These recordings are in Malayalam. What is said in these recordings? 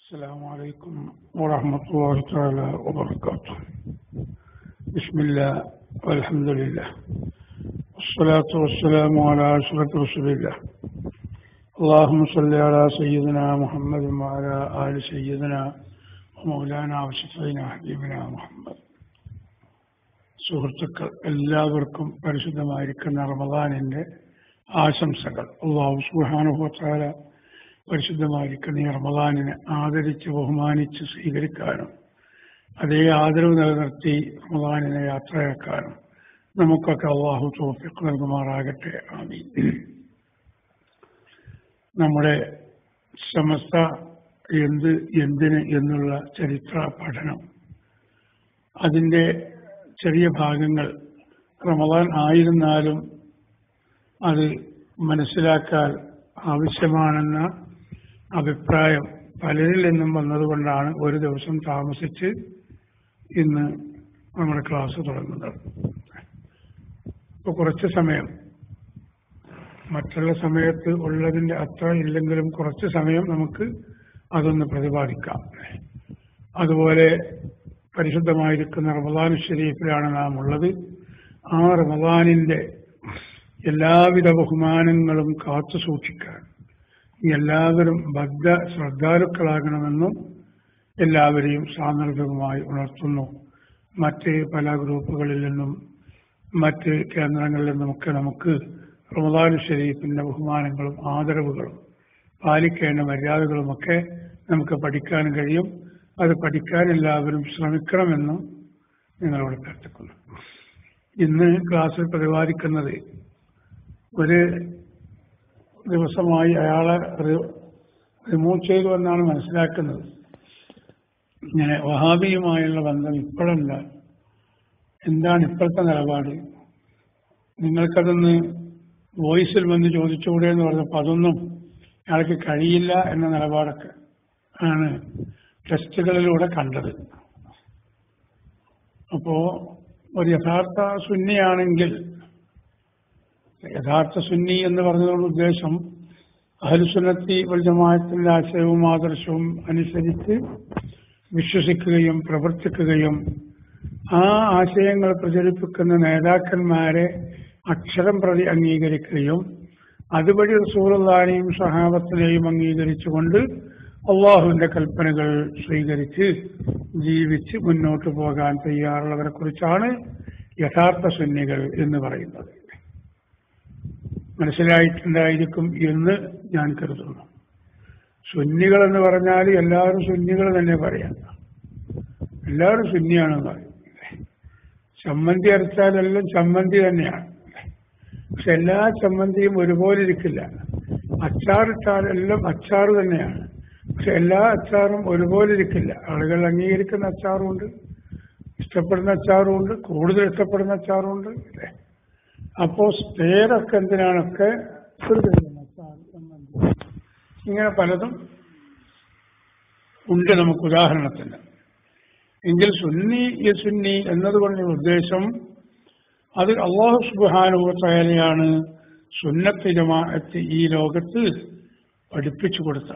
السلام عليكم ورحمة الله تعالى وبركاته بسم الله والحمد لله والصلاة والسلام على أشرف رسول الله اللهم صل على سيدنا محمد وعلى آل سيدنا ومولانا وشفينا حبيبنا മുഹമ്മദ് സുഹൃത്തുക്കൾ എല്ലാവർക്കും പരിശുദ്ധമായിരിക്കുന്ന റമദാനിന്റെ ആശംസകൾ അള്ളാഹു സുഹാനുഭവത്താല പരിശുദ്ധമായിരിക്കുന്ന ഈ റമദാനിനെ ആദരിച്ച് ബഹുമാനിച്ച് സ്വീകരിക്കാനും അതേ ആദരവ് നിലനിർത്തി റമദാനിനെ യാത്രയാക്കാനും നമുക്കൊക്കെ അള്ളാഹു തോഫിക്ക് നൽകുമാറാകട്ടെ ആമീൻ നമ്മുടെ സമസ്ത എന്ത് എന്തിന് എന്നുള്ള ചരിത്ര പഠനം അതിൻ്റെ ചെറിയ ഭാഗങ്ങൾ റമദാൻ ആയിരുന്നാലും അത് മനസ്സിലാക്കാൻ ആവശ്യമാണെന്ന അഭിപ്രായം പലരിൽ നിന്നും വന്നതുകൊണ്ടാണ് ഒരു ദിവസം താമസിച്ച് ഇന്ന് നമ്മുടെ ക്ലാസ് തുടങ്ങുന്നത് ഇപ്പോൾ കുറച്ച് സമയം മറ്റുള്ള സമയത്ത് ഉള്ളതിൻ്റെ അത്ര ഇല്ലെങ്കിലും കുറച്ച് സമയം നമുക്ക് അതൊന്ന് പ്രതിപാദിക്കാം അതുപോലെ പരിശുദ്ധമായിരിക്കുന്ന റമദാൻ ഷരീഫിലാണ് നാം ഉള്ളത് ആ റമദാനിൻ്റെ എല്ലാവിധ ബഹുമാനങ്ങളും കാത്തു സൂക്ഷിക്കാൻ എല്ലാവരും ബദ്ധ ശ്രദ്ധാലുക്കളാകണമെന്നും എല്ലാവരെയും സാന്ദർഭികമായി ഉണർത്തുന്നു മറ്റ് പല ഗ്രൂപ്പുകളിൽ നിന്നും മറ്റ് കേന്ദ്രങ്ങളിൽ നിന്നുമൊക്കെ നമുക്ക് റമദാൻ ഷരീഫിന്റെ ബഹുമാനങ്ങളും ആദരവുകളും പാലിക്കേണ്ട മര്യാദകളുമൊക്കെ നമുക്ക് പഠിക്കാൻ കഴിയും അത് പഠിക്കാൻ എല്ലാവരും ശ്രമിക്കണമെന്നും നിങ്ങളോട് പ്രാർത്ഥിക്കുന്നു ഇന്ന് ക്ലാസ്സിൽ പ്രതിപാദിക്കുന്നത് ഒരു ദിവസമായി അയാളെ റിമൂവ് ചെയ്തു എന്നാണ് മനസ്സിലാക്കുന്നത് ഇങ്ങനെ വഹാബിയുമായുള്ള ബന്ധം ഇപ്പോഴല്ല എന്താണ് ഇപ്പോഴത്തെ നിലപാട് നിങ്ങൾക്കതൊന്ന് വോയിസിൽ വന്ന് ചോദിച്ചുകൂടെ എന്ന് പറഞ്ഞപ്പോൾ അതൊന്നും അയാൾക്ക് കഴിയില്ല എന്ന നിലപാടൊക്കെ ആണ് ടെസ്റ്റുകളിലൂടെ കണ്ടത് അപ്പോ ഒരു യഥാർത്ഥ സുന്നിയാണെങ്കിൽ യഥാർത്ഥ സുന്നി എന്ന് പറഞ്ഞതുകൊണ്ട് ഉദ്ദേശം അഹലുസുന്നത്തി ജമാഅത്തിന്റെ ആശയവും ആദർശവും അനുസരിച്ച് വിശ്വസിക്കുകയും പ്രവർത്തിക്കുകയും ആ ആശയങ്ങൾ പ്രചരിപ്പിക്കുന്ന നേതാക്കന്മാരെ അക്ഷരം പ്രതി അംഗീകരിക്കുകയും അതുവഴി റസൂറുള്ളാനെയും സഹാബത്തിനെയും അംഗീകരിച്ചുകൊണ്ട് അള്ളാഹുവിന്റെ കൽപ്പനകൾ സ്വീകരിച്ച് ജീവിച്ച് മുന്നോട്ട് പോകാൻ തയ്യാറുള്ളവരെ കുറിച്ചാണ് യഥാർത്ഥ സുന്നികൾ എന്ന് പറയുന്നത് മനസ്സിലായിട്ടുണ്ടായിരിക്കും എന്ന് ഞാൻ കരുതുന്നു സുന്നികൾ എന്ന് പറഞ്ഞാൽ എല്ലാവരും സുന്നികൾ തന്നെ പറയാം എല്ലാവരും സുന്നിയാണെന്ന് പറയും ചമ്മന്തി അരച്ചാലെല്ലാം ചമ്മന്തി തന്നെയാണ് പക്ഷെ എല്ലാ ചമ്മന്തിയും ഒരുപോലെ ഇരിക്കില്ല അച്ചാറിട്ടാലെല്ലാം അച്ചാറ് തന്നെയാണ് പക്ഷെ എല്ലാ അച്ചാറും ഒരുപോലെ ഇരിക്കില്ല ആളുകൾ അംഗീകരിക്കുന്ന അച്ചാറുമുണ്ട് ഇഷ്ടപ്പെടുന്ന അച്ചാറുമുണ്ട് കൂടുതൽ ഇഷ്ടപ്പെടുന്ന അച്ചാറുമുണ്ട് അല്ലേ അപ്പോ പേരൊക്കെ എന്തിനാണൊക്കെ ഇങ്ങനെ പലതും ഉണ്ട് നമുക്ക് ഉദാഹരണത്തിന് എങ്കിൽ സുന്നി ഈ സുന്നി എന്നതുകൊണ്ട് ഉദ്ദേശം അത് അള്ളാഹു സുബാനുഭവത്തായാലെയാണ് സുന്നത്ത് ജമാഅത്ത് ഈ ലോകത്ത് പഠിപ്പിച്ചു കൊടുത്ത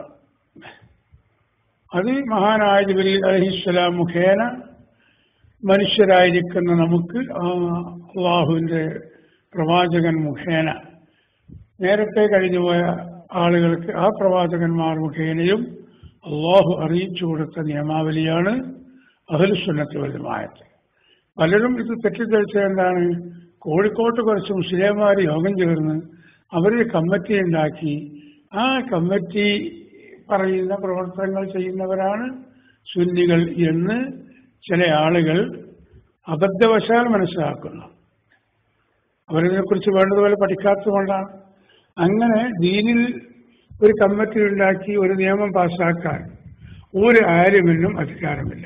അത് മഹാനായ ജിബിലി അലഹിസ്സലാം മുഖേന മനുഷ്യരായിരിക്കുന്ന നമുക്ക് അള്ളാഹുവിന്റെ പ്രവാചകൻ മുഖേന നേരത്തെ കഴിഞ്ഞുപോയ ആളുകൾക്ക് ആ പ്രവാചകന്മാർ മുഖേനയും അള്ളാഹു അറിയിച്ചു കൊടുത്ത നിയമാവലിയാണ് അഹലുസുന്നത്ത് വലുമായത് പലരും ഇത് തെറ്റിദ്ധരിച്ച എന്താണ് കോഴിക്കോട്ട് കുറച്ച് മുസ്ലിംമാർ യോഗം ചേർന്ന് അവരൊരു കമ്മിറ്റി ഉണ്ടാക്കി ആ കമ്മിറ്റി പറയുന്ന പ്രവർത്തനങ്ങൾ ചെയ്യുന്നവരാണ് സുന്നികൾ എന്ന് ചില ആളുകൾ അബദ്ധവശാൽ മനസ്സിലാക്കുന്നു അവരിതിനെക്കുറിച്ച് വേണ്ടതുപോലെ പഠിക്കാത്തതുകൊണ്ടാണ് അങ്ങനെ ദീനിൽ ഒരു കമ്മിറ്റി ഉണ്ടാക്കി ഒരു നിയമം പാസ്സാക്കാൻ ഒരു ആര്യമിനും അധികാരമില്ല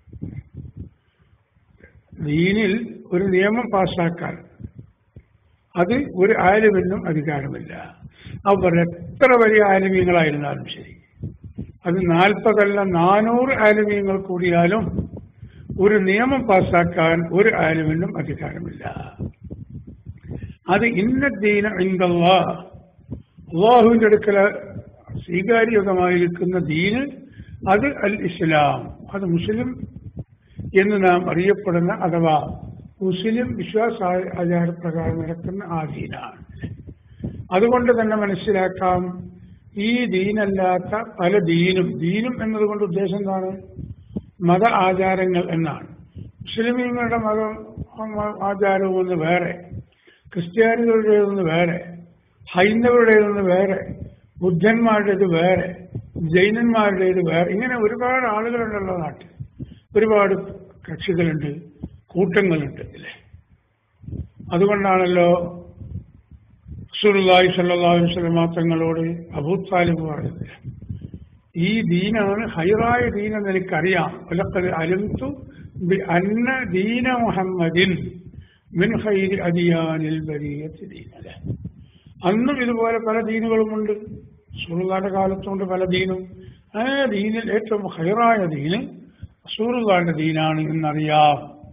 ദീനിൽ ഒരു നിയമം പാസ്സാക്കാൻ അത് ഒരു ആര്യമിനും അധികാരമില്ല അവർ എത്ര വലിയ ആലിമീങ്ങളായിരുന്നാലും ശരി അത് നാൽപ്പതല്ല നാനൂറ് ആലിമീങ്ങൾ കൂടിയാലും ഒരു നിയമം പാസ്സാക്കാൻ ഒരു ആലിമിനും അധികാരമില്ല അത് ഇന്നദ്ദീന ഇന്ദല്ലാ അള്ളാഹുവിന്റെ അടുക്കൽ സ്വീകാര്യകമായിരിക്കുന്ന ദീന് അത് അൽ ഇസ്ലാം അത് മുസ്ലിം എന്ന് നാം അറിയപ്പെടുന്ന അഥവാ മുസ്ലിം വിശ്വാസ ആചാരപ്രകാരം നടക്കുന്ന ആ ദീനാണ് അതുകൊണ്ട് തന്നെ മനസ്സിലാക്കാം ഈ ദീനല്ലാത്ത പല ദീനും ദീനും എന്നതുകൊണ്ട് ഉദ്ദേശം എന്താണ് മത ആചാരങ്ങൾ എന്നാണ് മുസ്ലിമീങ്ങളുടെ മതം ആചാരവും ഒന്ന് വേറെ ക്രിസ്ത്യാനികളുടേതൊന്ന് വേറെ ഹൈന്ദവരുടേതൊന്ന് വേറെ ബുദ്ധന്മാരുടേത് വേറെ ജൈനന്മാരുടേത് വേറെ ഇങ്ങനെ ഒരുപാട് ആളുകളുണ്ടല്ലോ നാട്ടിൽ ഒരുപാട് കക്ഷികളുണ്ട് കൂട്ടങ്ങളുണ്ട് അല്ലേ അതുകൊണ്ടാണല്ലോ സുറുല്ലായി സല്ലാഹു വസ്ലമ തങ്ങളോട് അബൂ താലിബ് പറഞ്ഞത് ഈ ദീനാണ് ഹൈറായ ദീൻ എന്ന് എനിക്കറിയാം ഒലക്കത് അലിംതു ബി അന്ന ദീന മുഹമ്മദിൻ മിൻ ഹൈരി അദിയാനിൽ ബരീയത്ത് ദീനലെ അന്നും ഇതുപോലെ പല ദീനുകളുമുണ്ട് സുറുല്ലാന്റെ കാലത്തുകൊണ്ട് പല ദീനും ആ ദീനിൽ ഏറ്റവും ഹൈറായ ദീന് സൂറുല്ലാന്റെ ദീനാണ് എന്നറിയാം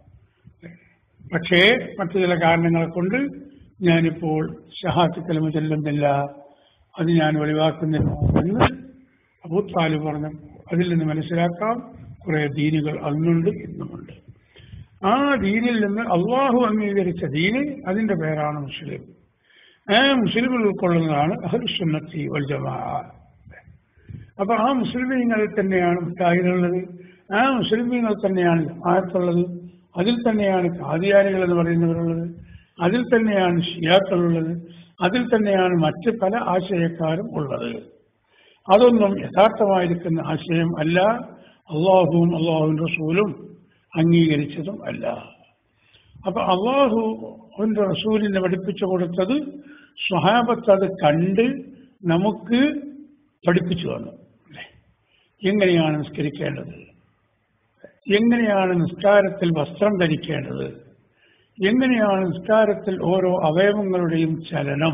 പക്ഷേ മറ്റു ചില കാരണങ്ങളെ കൊണ്ട് ഞാനിപ്പോൾ ഷഹാത്ത് കലമ ചെല്ലുന്നില്ല അത് ഞാൻ ഒഴിവാക്കുന്നില്ല എന്ന് അബൂത്താല് പറഞ്ഞു അതിൽ നിന്ന് മനസ്സിലാക്കാം കുറെ ദീനുകൾ അന്നുണ്ട് ഇന്നുമുണ്ട് ആ ദീനിൽ നിന്ന് അള്ളാഹു അംഗീകരിച്ച ദീന് അതിന്റെ പേരാണ് മുസ്ലിം ആ മുസ്ലിമിൽ ഉൾക്കൊള്ളുന്നതാണ് അഹുസുന്നത്തി വൽ ജമാ അപ്പൊ ആ മുസ്ലിമീങ്ങളിൽ തന്നെയാണ് മുട്ടാഹികളുള്ളത് ആ മുസ്ലിമീങ്ങൾ തന്നെയാണ് ജമാഅത്തുള്ളത് അതിൽ തന്നെയാണ് കാദിയാനികൾ എന്ന് പറയുന്നവരുള്ളത് അതിൽ തന്നെയാണ് ഷിയാക്കളുള്ളത് അതിൽ തന്നെയാണ് മറ്റ് പല ആശയക്കാരും ഉള്ളത് അതൊന്നും യഥാർത്ഥമായിരിക്കുന്ന ആശയം അല്ല അള്ളാഹുവും അള്ളാഹുവിൻ റസൂലും അംഗീകരിച്ചതും അല്ല അപ്പൊ അള്ളാഹുവിന്റെ റസൂലിനെ പഠിപ്പിച്ചു കൊടുത്തത് സ്വഹാബത്ത് അത് കണ്ട് നമുക്ക് പഠിപ്പിച്ചു തന്നു എങ്ങനെയാണ് നിസ്കരിക്കേണ്ടത് എങ്ങനെയാണ് നിസ്കാരത്തിൽ വസ്ത്രം ധരിക്കേണ്ടത് എങ്ങനെയാണ് നിസ്കാരത്തിൽ ഓരോ അവയവങ്ങളുടെയും ചലനം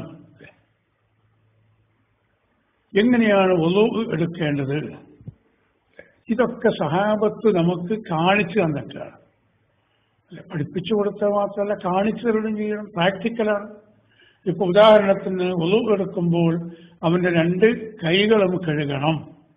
എങ്ങനെയാണ് ഒലു എടുക്കേണ്ടത് ഇതൊക്കെ സഹാബത്ത് നമുക്ക് കാണിച്ചു തന്നിട്ടാണ് അല്ല പഠിപ്പിച്ചു കൊടുത്താൽ മാത്രമല്ല കാണിച്ചു തരുകയും ചെയ്യണം പ്രാക്ടിക്കലാണ് ഇപ്പൊ ഉദാഹരണത്തിന് ഒലു എടുക്കുമ്പോൾ അവന്റെ രണ്ട് കൈകളും കഴുകണം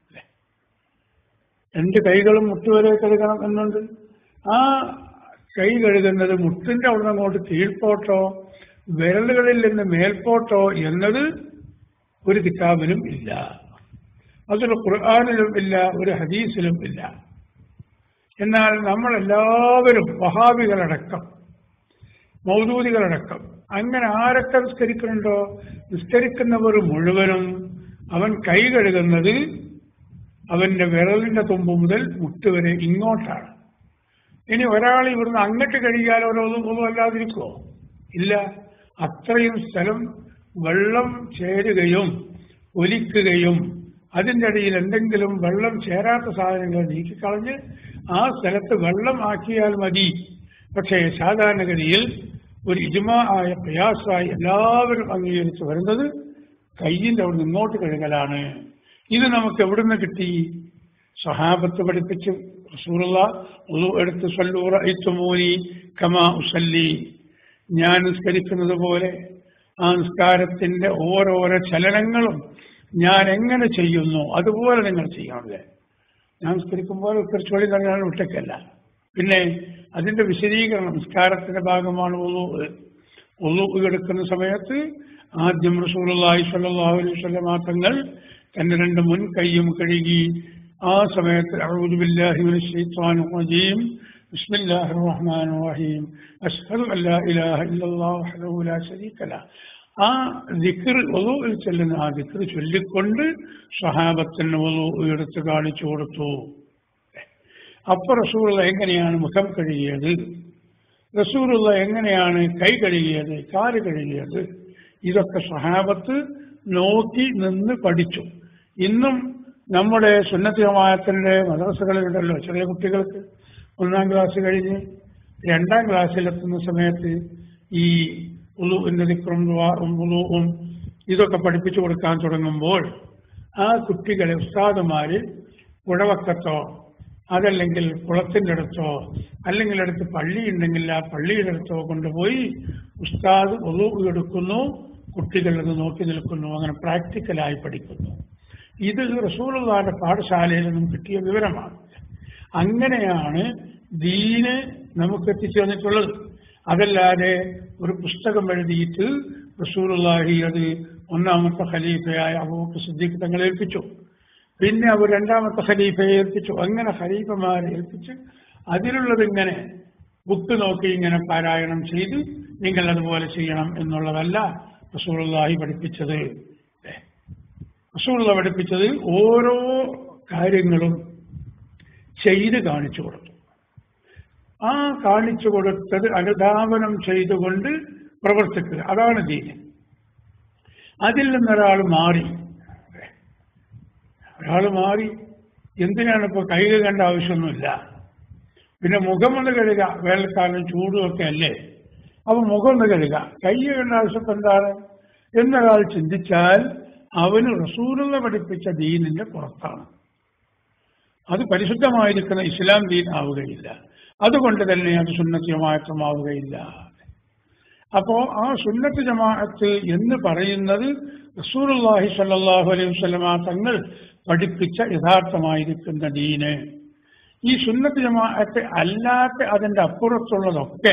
രണ്ട് കൈകളും മുട്ടുവരെ കഴുകണം എന്നുണ്ട് ആ കൈ കഴുകുന്നത് മുട്ടിന്റെ അവിടെ അങ്ങോട്ട് കീഴ്പോട്ടോ വിരലുകളിൽ നിന്ന് മേൽപോട്ടോ എന്നത് ഒരു കിതാബിലും ഇല്ല അതൊരു ഖുർആാനിലും ഇല്ല ഒരു ഹദീസിലും ഇല്ല എന്നാൽ നമ്മളെല്ലാവരും വഹാബികളടക്കം മൗദൂദികളടക്കം അങ്ങനെ ആരൊക്കെ നിസ്കരിക്കുന്നുണ്ടോ നിസ്കരിക്കുന്നവർ മുഴുവനും അവൻ കൈ കഴുകുന്നത് അവന്റെ വിരലിന്റെ തുമ്പ് മുതൽ മുട്ടുവരെ ഇങ്ങോട്ടാണ് ഇനി ഒരാൾ ഇവിടുന്ന് അങ്ങോട്ട് കഴിയാലോ ഒന്നും അല്ലാതിരിക്കുമോ ഇല്ല അത്രയും സ്ഥലം വെള്ളം ചേരുകയും ഒലിക്കുകയും അതിൻ്റെ ഇടയിൽ എന്തെങ്കിലും വെള്ളം ചേരാത്ത സാധനങ്ങൾ നീക്കിക്കളഞ്ഞ് ആ സ്ഥലത്ത് വെള്ളം ആക്കിയാൽ മതി പക്ഷേ സാധാരണഗതിയിൽ ഒരു ഇജുമാ ആയ പ്രയാസമായി എല്ലാവരും അംഗീകരിച്ച് വരുന്നത് കയ്യിന്റെ അവിടെ ഇങ്ങോട്ട് കഴുകലാണ് ഇത് നമുക്ക് എവിടുന്ന് കിട്ടി സഹാബത്ത് പഠിപ്പിച്ച് റസൂലുള്ള ഉളു എടുത്ത് സല്ലൂറ ഇത്തുമൂനി കമാ ഉസല്ലി ഞാൻ നിസ്കരിക്കുന്നത് പോലെ ആ നിസ്കാരത്തിന്റെ ഓരോരോ ചലനങ്ങളും ഞാൻ എങ്ങനെ ചെയ്യുന്നു അതുപോലെ നിങ്ങൾ ചെയ്യണമല്ലേ ഞാൻ നിസ്കരിക്കുമ്പോൾ കുറച്ചുകൂടി ഞാൻ വിട്ടേക്കല്ല പിന്നെ അതിന്റെ വിശദീകരണം നിസ്കാരത്തിന്റെ ഭാഗമാണ് ഒന്നു ഒന്നു എടുക്കുന്ന സമയത്ത് ആദ്യം റസൂലി സ്വല്ലല്ലാഹു അലൈഹി വസല്ലം തങ്ങൾ തന്റെ രണ്ട് മുൻ കൈയും കഴുകി ആ സമയത്ത് അഊദു ബില്ലാഹി മിനശ് ശൈത്വാനിർ റജീം ബിസ്മില്ലാഹിർ റഹ്മാനിർ റഹീം അഷ്ഹദു അല്ലാ ഇലാഹ ഇല്ലല്ലാഹു വഹ്ദഹു ലാ ശരീക ലഹ് ആ ദിക്ർ വധുവിൽ ചെല്ലുന്ന ആ ദിക്ർ ചൊല്ലിക്കൊണ്ട് സഹാബത്തിന് വധു എടുത്ത് കാണിച്ചു കൊടുത്തു അപ്പൊ റസൂലുള്ള എങ്ങനെയാണ് മുഖം കഴുകിയത് റസൂലുള്ള എങ്ങനെയാണ് കൈ കഴുകിയത് കാല് കഴുകിയത് ഇതൊക്കെ സഹാബത്ത് നോക്കി നിന്ന് പഠിച്ചു ഇന്നും നമ്മുടെ സുന്നത്തിയമായത്തിന്റെ മദ്രസകളിലുണ്ടല്ലോ ചെറിയ കുട്ടികൾക്ക് ഒന്നാം ക്ലാസ് കഴിഞ്ഞ് രണ്ടാം ക്ലാസ്സിലെത്തുന്ന സമയത്ത് ഈ ഉളുവിന്റെ ദിക്റും ഉളുവും ഇതൊക്കെ പഠിപ്പിച്ചു കൊടുക്കാൻ തുടങ്ങുമ്പോൾ ആ കുട്ടികളെ ഉസ്താദുമാര് പുഴവക്കത്തോ അതല്ലെങ്കിൽ കുളത്തിന്റെ അടുത്തോ അല്ലെങ്കിൽ അടുത്ത് പള്ളിയുണ്ടെങ്കിൽ ആ പള്ളിയുടെ അടുത്തോ കൊണ്ടുപോയി ഉസ്താദ് ഒതു എടുക്കുന്നു കുട്ടികൾ അത് നോക്കി നിൽക്കുന്നു അങ്ങനെ പ്രാക്ടിക്കലായി പഠിക്കുന്നു ഇത് റസൂലുള്ളാന്റെ പാഠശാലയിൽ നിന്നും കിട്ടിയ വിവരമാണ് അങ്ങനെയാണ് ദീന് നമുക്ക് എത്തിച്ചു തന്നിട്ടുള്ളത് അതല്ലാതെ ഒരു പുസ്തകം എഴുതിയിട്ട് റസൂലുള്ളാഹി അത് ഒന്നാമത്തെ ഖലീഫയായ അബൂബക്കർ സിദ്ദീഖ് തങ്ങളെ ഏൽപ്പിച്ചു പിന്നെ അവർ രണ്ടാമത്തെ ഖലീഫയെ ഏൽപ്പിച്ചു അങ്ങനെ ഖലീഫമാരെ ഏൽപ്പിച്ച് അതിലുള്ളത് ഇങ്ങനെ ബുക്ക് നോക്കി ഇങ്ങനെ പാരായണം ചെയ്ത് നിങ്ങൾ അതുപോലെ ചെയ്യണം എന്നുള്ളതല്ല റസൂലുള്ളാഹി പഠിപ്പിച്ചത് റസൂലുള്ള പഠിപ്പിച്ചത് ഓരോ കാര്യങ്ങളും ചെയ്ത് കാണിച്ചു കൊടുത്തു ആ കാണിച്ചു കൊടുത്തത് അനുധാവനം ചെയ്തുകൊണ്ട് പ്രവർത്തിക്കുക അതാണ് ദീന് അതിൽ നിന്നൊരാൾ മാറി ഒരാൾ മാറി എന്തിനാണ് ഇപ്പൊ കൈ കണ്ട ആവശ്യമൊന്നുമില്ല പിന്നെ മുഖമൊന്ന് കഴുക വേനൽക്കാലം ചൂടുമൊക്കെ അല്ലേ അപ്പൊ മുഖം ഒന്ന് കഴുക കൈ കണ്ട ആവശ്യം എന്താണ് എന്നൊരാൾ ചിന്തിച്ചാൽ അവന് റസൂലുള്ള പഠിപ്പിച്ച ദീനിന്റെ പുറത്താണ് അത് പരിശുദ്ധമായിരിക്കുന്ന ഇസ്ലാം ദീൻ ആവുകയില്ല അതുകൊണ്ട് തന്നെ അത് സുന്നത്ത് ജമാഅത്തുമാവുകയില്ല അപ്പോ ആ സുന്നത്ത് ജമാഅത്ത് എന്ന് പറയുന്നത് റസൂലുള്ളാഹി സ്വല്ലല്ലാഹു അലൈഹി വസല്ലമ തങ്ങൾ പഠിപ്പിച്ച യഥാർത്ഥമായിരിക്കുന്ന ദീന് ഈ സുന്നത്ത് ജമാഅത്ത് അല്ലാത്ത അതിന്റെ അപ്പുറത്തുള്ളതൊക്കെ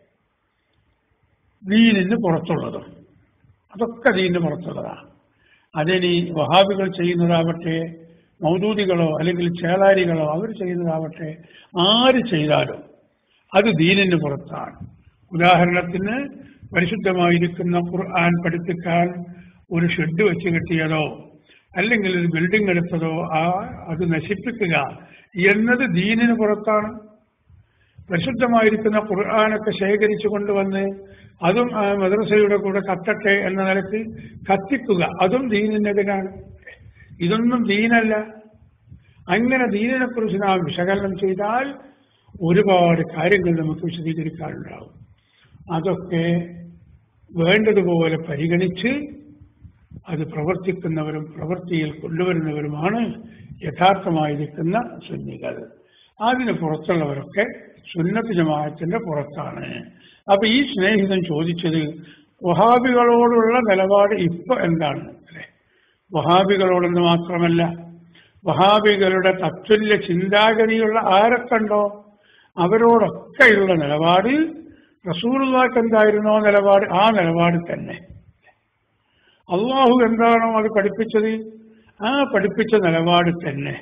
ദീനിന് പുറത്തുള്ളതും അതൊക്കെ ദീനിന് പുറത്തുള്ളതാണ് അതിനി വഹാബികൾ ചെയ്യുന്നതാവട്ടെ മൗദൂദികളോ അല്ലെങ്കിൽ ചേളാരികളോ അവർ ചെയ്യുന്നതാവട്ടെ ആര് ചെയ്താലും അത് ദീനിന് പുറത്താണ് ഉദാഹരണത്തിന് പരിശുദ്ധമായിരിക്കുന്ന ഖുർആൻ പഠിപ്പിക്കാൻ ഒരു ഷെഡ് വെച്ച് കെട്ടിയതോ അല്ലെങ്കിൽ ഒരു ബിൽഡിംഗ് എടുത്തതോ ആ അത് നശിപ്പിക്കുക എന്നത് ദീനിന് പുറത്താണ് പരിശുദ്ധമായിരിക്കുന്ന ഖുർആാനൊക്കെ ശേഖരിച്ചു കൊണ്ടുവന്ന് അതും ആ മദ്രസയുടെ കൂടെ കത്തട്ടെ എന്ന നിലക്ക് കത്തിക്കുക അതും ദീനിനെതിരാണ് ഇതൊന്നും ദീനല്ല അങ്ങനെ ദീനിനെ കുറിച്ച് നാം വിശകലനം ചെയ്താൽ ഒരുപാട് കാര്യങ്ങൾ നമുക്ക് വിശദീകരിക്കാനുണ്ടാവും അതൊക്കെ വേണ്ടതുപോലെ പരിഗണിച്ച് അത് പ്രവർത്തിക്കുന്നവരും പ്രവൃത്തിയിൽ കൊണ്ടുവരുന്നവരുമാണ് യഥാർത്ഥമായിരിക്കുന്ന സുന്നികൾ അതിന് പുറത്തുള്ളവരൊക്കെ സുന്നത്ത് ജമാഅത്തിന്റെ പുറത്താണ് അപ്പൊ ഈ സ്നേഹിതൻ ചോദിച്ചത് വഹാബികളോടുള്ള നിലപാട് ഇപ്പൊ എന്താണ് അല്ലെ വഹാബികളോടെന്ന് മാത്രമല്ല വഹാബികളുടെ തത്തുല്യ ചിന്താഗതിയുള്ള ആരൊക്കെണ്ടോ അവരോടൊക്കെയുള്ള നിലപാട് റസൂലുള്ളാക്ക് എന്തായിരുന്നോ നിലപാട് ആ നിലപാട് തന്നെ അള്ളാഹു എന്താണോ അത് പഠിപ്പിച്ചത് ആ പഠിപ്പിച്ച നിലപാട് തന്നെ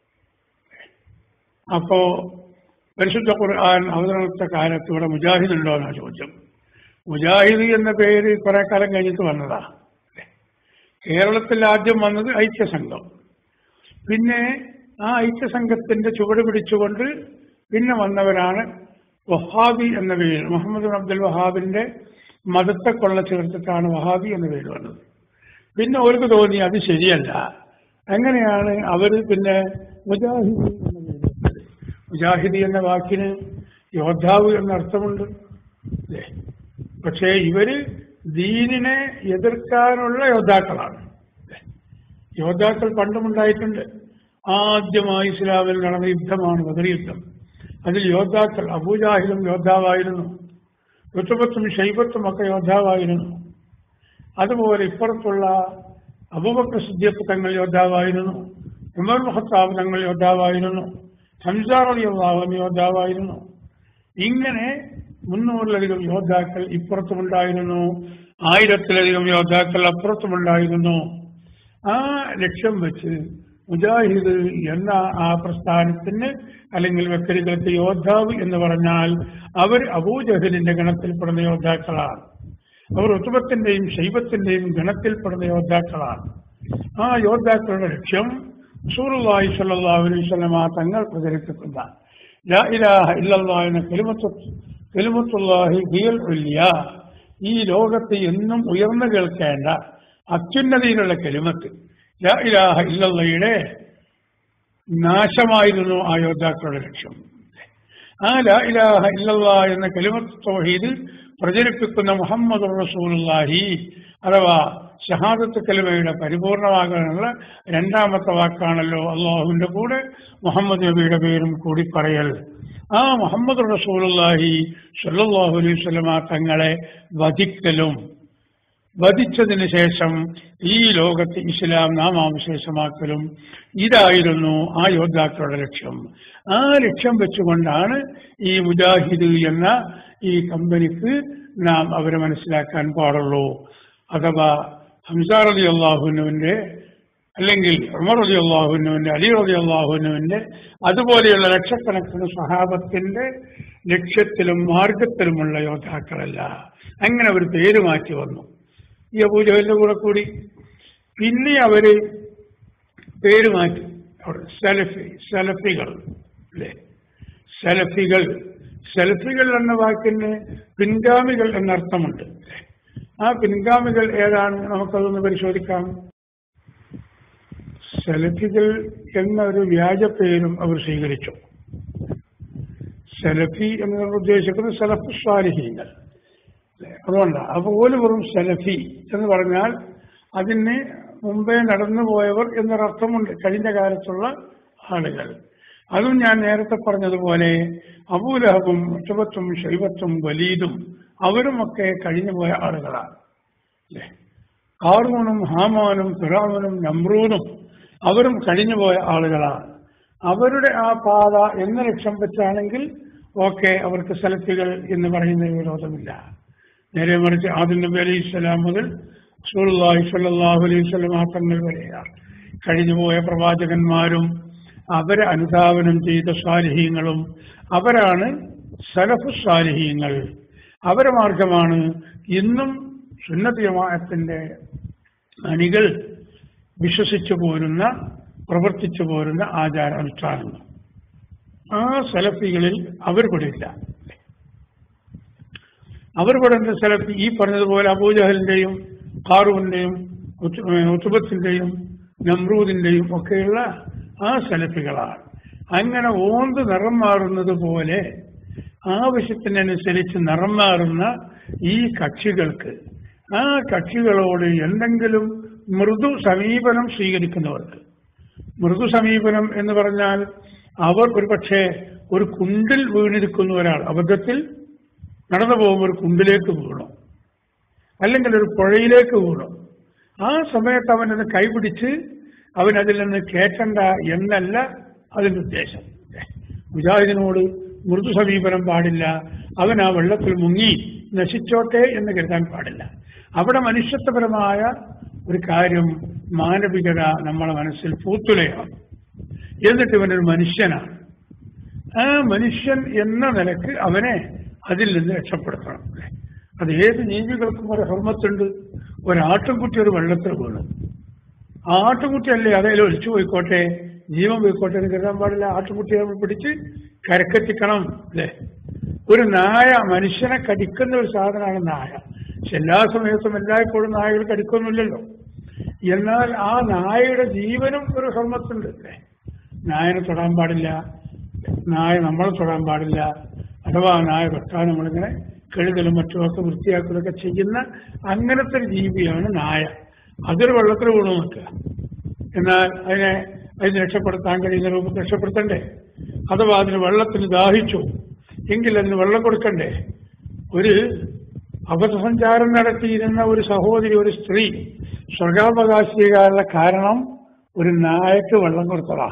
അപ്പോ പരിശുദ്ധ ഖുർആൻ അവതരണത്തെ കാലത്ത് ഇവിടെ മുജാഹിദ് ഉണ്ടോ എന്നാ ചോദ്യം മുജാഹിദ് എന്ന പേര് കുറെ കാലം കഴിഞ്ഞിട്ട് വന്നതാ കേരളത്തിൽ ആദ്യം വന്നത് ഐക്യസംഘം പിന്നെ ആ ഐക്യസംഘത്തിന്റെ ചുവട് പിടിച്ചുകൊണ്ട് പിന്നെ വന്നവരാണ് വഹാബി എന്ന പേര് മുഹമ്മദ് ബിൻ അബ്ദുൽ വഹാബിന്റെ മതത്തെ കൊള്ള ചേർത്തിട്ടാണ് വഹാബി എന്ന പേര് വന്നത് പിന്നെ അവർക്ക് തോന്നി അത് ശരിയല്ല അങ്ങനെയാണ് അവർ പിന്നെ മുജാഹിദി എന്ന പേര് വെച്ചത്. മുജാഹിദി എന്ന വാക്കിന് യോദ്ധാവ് എന്ന അർത്ഥമുണ്ട് അല്ലേ പക്ഷേ ഇവര് ദീനിനെ എതിർക്കാനുള്ള യോദ്ധാക്കളാണ് അല്ലേ? യോദ്ധാക്കൾ പണ്ടുമുണ്ടായിട്ടുണ്ട് ആദ്യമായി ഇസ്ലാമിൽ നടന്ന യുദ്ധമാണ് ബദർ യുദ്ധം അതിൽ യോദ്ധാക്കൾ അബൂജാഹിലും യോദ്ധാവായിരുന്നു ഋതുബത്തും ഷൈബത്തും ഒക്കെ യോദ്ധാവായിരുന്നു അതുപോലെ ഇപ്പുറത്തുള്ള അബൂബക്കർ സിദ്ദീഖ് തങ്ങൾ യോദ്ധാവായിരുന്നു ഉമർ മുഹത്താബ് തങ്ങൾ യോദ്ധാവായിരുന്നു ഹംസാർ അലി അള്ളാഹുൻ യോദ്ധാവായിരുന്നു ഇങ്ങനെ മുന്നൂറിലധികം യോദ്ധാക്കൾ ഇപ്പുറത്തുമുണ്ടായിരുന്നു ആയിരത്തിലധികം യോദ്ധാക്കൾ അപ്പുറത്തുമുണ്ടായിരുന്നു ആ ലക്ഷ്യം വെച്ച് മുജാഹിദ് എന്ന ആ പ്രസ്ഥാനത്തിന് അല്ലെങ്കിൽ വ്യക്തികൾക്ക് യോദ്ധാവ് എന്ന് പറഞ്ഞാൽ അവർ അബൂജഹലിന്റെ ഗണത്തിൽപ്പെടുന്ന യോദ്ധാക്കളാണ് അവർ ഉത്തുബത്തിന്റെയും ശൈബത്തിന്റെയും ഗണത്തിൽപ്പെടുന്ന യോദ്ധാക്കളാണ് ആ യോദ്ധാക്കളുടെ ലക്ഷ്യം സൂറുല്ലാഹി സല്ലല്ലാഹു അലൈഹി വസല്ലമ തങ്ങൾ പ്രചരിപ്പിക്കുന്ന ലാ ഇലാഹ ഇല്ലല്ലാഹ് എന്ന കലിമത്തു കലിമത്തുല്ലാഹി ഹിയൽ ഉല്യ ഈ ലോകത്ത് എന്നും ഉയർന്നു കേൾക്കേണ്ട അത്യുന്നതിയിലുള്ള കലിമത്ത് ലാ ഇലാഹ ഇല്ലല്ലയുടെ നാശമായിരുന്നു ആ യോദ്ധാക്കളുടെ ലക്ഷ്യം ആ ലാ ഇലാഹ ഇല്ലല്ലാ എന്ന കലിമത്ത് തൗഹീദ് പ്രചരിപ്പിക്കുന്ന മുഹമ്മദ് റസൂലുള്ളാഹി അഥവാ ഷഹാദത്ത് കലിമയുടെ പരിപൂർണമാകാനുള്ള രണ്ടാമത്തെ വാക്കാണല്ലോ അള്ളാഹുവിന്റെ കൂടെ മുഹമ്മദ് നബിയുടെ പേരും കൂടി പറയൽ ആ മുഹമ്മദ് റസൂലുള്ളാഹി സല്ലല്ലാഹു അലൈഹി വസല്ലമ തങ്ങളെ വധിക്കലും വധിച്ചതിന് ശേഷം ഈ ലോകത്ത് ഇസ്ലാം നാമാവിശേഷമാക്കലും ഇതായിരുന്നു ആ യോദ്ധാക്കളുടെ ലക്ഷ്യം ആ ലക്ഷ്യം വെച്ചുകൊണ്ടാണ് ഈ മുജാഹിദ് എന്ന ഈ കമ്പനിക്ക് നാം അവരെ മനസ്സിലാക്കാൻ പാടുള്ളൂ അഥവാ ഹംസാർ അലി അള്ളാഹുനുവിന്റെ അല്ലെങ്കിൽ ഉമർ അലി അള്ളാഹുനുവിന്റെ അലി അലി അള്ളാഹുനുവിന്റെ അതുപോലെയുള്ള ലക്ഷക്കണക്കിന് സഹാബത്തിന്റെ ലക്ഷ്യത്തിലും മാർഗത്തിലുമുള്ള യോദ്ധാക്കളല്ല അങ്ങനെ അവർ പേര് മാറ്റി വന്നു ഈ അബൂജഹലിന്റെ കൂടെ കൂടി പിന്നെ അവര് പേര് മാറ്റി അവിടെ സലഫി സലഫികൾ അല്ലേ സലഫികൾ സലഫികൾ എന്ന വാക്കിന് പിൻഗാമികൾ എന്നർത്ഥമുണ്ട് ആ പിൻഗാമികൾ ഏതാണ് നമുക്കതൊന്ന് പരിശോധിക്കാം സലഫികൾ എന്ന ഒരു വ്യാജ പേരും അവർ സ്വീകരിച്ചു സലഫി എന്ന് ഉദ്ദേശിക്കുന്നത് സലഫ് സ്വാലിഹീങ്ങൾ അതുകൊണ്ട് അതുപോലെ വെറും സലഫി എന്ന് പറഞ്ഞാൽ അതിന് മുമ്പേ നടന്നു പോയവർ എന്നൊരർത്ഥമുണ്ട് കഴിഞ്ഞ കാലത്തുള്ള ആളുകൾ അതും ഞാൻ നേരത്തെ പറഞ്ഞതുപോലെ അബൂലഹബും മുഷബത്തും ഷൈബത്തും വലീദും അവരുമൊക്കെ കഴിഞ്ഞു പോയ ആളുകളാണ് അല്ലേ കാർമൂണും ഹാമാനും ഫിറാമനും നമ്രൂനും അവരും കഴിഞ്ഞു പോയ ആളുകളാണ് അവരുടെ ആ പാത എന്ന ലക്ഷ്യം വെച്ചാണെങ്കിൽ ഓക്കെ അവർക്ക് സലഫികൾ എന്ന് പറയുന്നതിന് വിരോധമില്ല നേരെ മറിച്ച് ആദ്യ നബി അലൈഹി സ്വലാം മുതൽ സുല്ലാഹി സല്ലാഹു അലൈഹി സ്വലം ആക്കങ്ങൾ വരെയാണ് കഴിഞ്ഞുപോയ പ്രവാചകന്മാരും അവരെ അനുധാവനം ചെയ്ത സ്വാലിഹീങ്ങളും അവരാണ് സലഫു സ്വാലിഹീങ്ങൾ അവരെ മാർഗമാണ് ഇന്നും സുന്നത്ത് ജമാഅത്തിന്റെ അണികൾ വിശ്വസിച്ചു പോരുന്ന പ്രവർത്തിച്ചു പോരുന്ന ആചാര അനുഷ്ഠാനങ്ങൾ ആ സലഫികളിൽ അവർ പെടില്ല അവർ പെടുന്ന സലഫി ഈ പറഞ്ഞതുപോലെ അബൂജഹലിന്റെയും ഖാറൂവിന്റെയും ഉത്തുബത്തിന്റെയും നമ്രൂദിന്റെയും ഒക്കെയുള്ള ആ സലഫികളാണ് അങ്ങനെ ഓന്ത് നിറം മാറുന്നത് പോലെ ആവശ്യത്തിനനുസരിച്ച് നിറം മാറുന്ന ഈ കക്ഷികൾക്ക് ആ കക്ഷികളോട് എന്തെങ്കിലും മൃദു സമീപനം സ്വീകരിക്കുന്നവർക്ക് മൃദു സമീപനം എന്ന് പറഞ്ഞാൽ അവർ ഒരു പക്ഷേ ഒരു കുണ്ടിൽ വീണിരിക്കുന്ന ഒരാൾ അബദ്ധത്തിൽ നടന്നു പോകുമ്പോൾ ഒരു കുണ്ടിലേക്ക് വീണു അല്ലെങ്കിൽ ഒരു പുഴയിലേക്ക് വീണു ആ സമയത്ത് അവനത് കൈപിടിച്ച് അവൻ അതിൽ നിന്ന് കേട്ടണ്ട എന്നല്ല അതിന്റെ ഉദ്ദേശം മുജാഹിദിനോട് മൃദു സമീപനം പാടില്ല അവൻ ആ വെള്ളത്തിൽ മുങ്ങി നശിച്ചോട്ടെ എന്ന് കരുതാൻ പാടില്ല അവിടെ മനുഷ്യത്വപരമായ ഒരു കാര്യം മാനവികത നമ്മളെ മനസ്സിൽ പൂത്തുലയാണ് എന്നിട്ട് ഇവനൊരു മനുഷ്യനാണ് ആ മനുഷ്യൻ എന്ന നിലക്ക് അവനെ അതിൽ നിന്ന് രക്ഷപ്പെടുത്തണം അത് ഏത് ജീവികൾക്കും ഒരു ഹർമ്മത്തുണ്ട് ഒരാട്ടുംകുട്ടി ഒരു വെള്ളത്തിൽ വീണു ആ ആട്ടുംകുട്ടിയല്ലേ അതേൽ ഒലിച്ചു പോയിക്കോട്ടെ ജീവൻ പോയിക്കോട്ടെ എന്ന് കരുതാൻ പാടില്ല ആട്ടുംകുട്ടിയെ നമ്മൾ പിടിച്ച് കരക്കെത്തിക്കണം അല്ലേ ഒരു നായ മനുഷ്യനെ കടിക്കുന്ന ഒരു സാധനമാണ് നായ പക്ഷെ എല്ലാ സമയത്തും എല്ലായ്പ്പോഴും നായകൾ കടിക്കൊന്നുമില്ലല്ലോ എന്നാൽ ആ നായയുടെ ജീവനും ഒരു ഹർമ്മത്തുണ്ട് അല്ലേ നായനെ തൊടാൻ പാടില്ല നായ നമ്മളെ തൊടാൻ പാടില്ല അഥവാ നായ തൊട്ടാൽ നമ്മളിങ്ങനെ കഴുകലും മറ്റുമൊക്കെ വൃത്തിയാക്കലൊക്കെ ചെയ്യുന്ന അങ്ങനത്തെ ഒരു ജീവിയാണ് നായ അതൊരു വെള്ളത്തിൽ വീണു നിൽക്കുക എന്നാൽ അതിനെ അതിന് രക്ഷപ്പെടുത്താൻ കഴിയുന്ന രൂപത്തിൽ രക്ഷപ്പെടുത്തണ്ടേ അഥവാ അതിന് വെള്ളത്തിന് ദാഹിച്ചു എങ്കിൽ അതിന് വെള്ളം കൊടുക്കണ്ടേ ഒരു അബദ്ധസഞ്ചാരം നടത്തിയിരുന്ന ഒരു സഹോദരി ഒരു സ്ത്രീ സ്വർഗാവകാശികാരുടെ കാരണം ഒരു നായക്ക് വെള്ളം കൊടുത്തതാ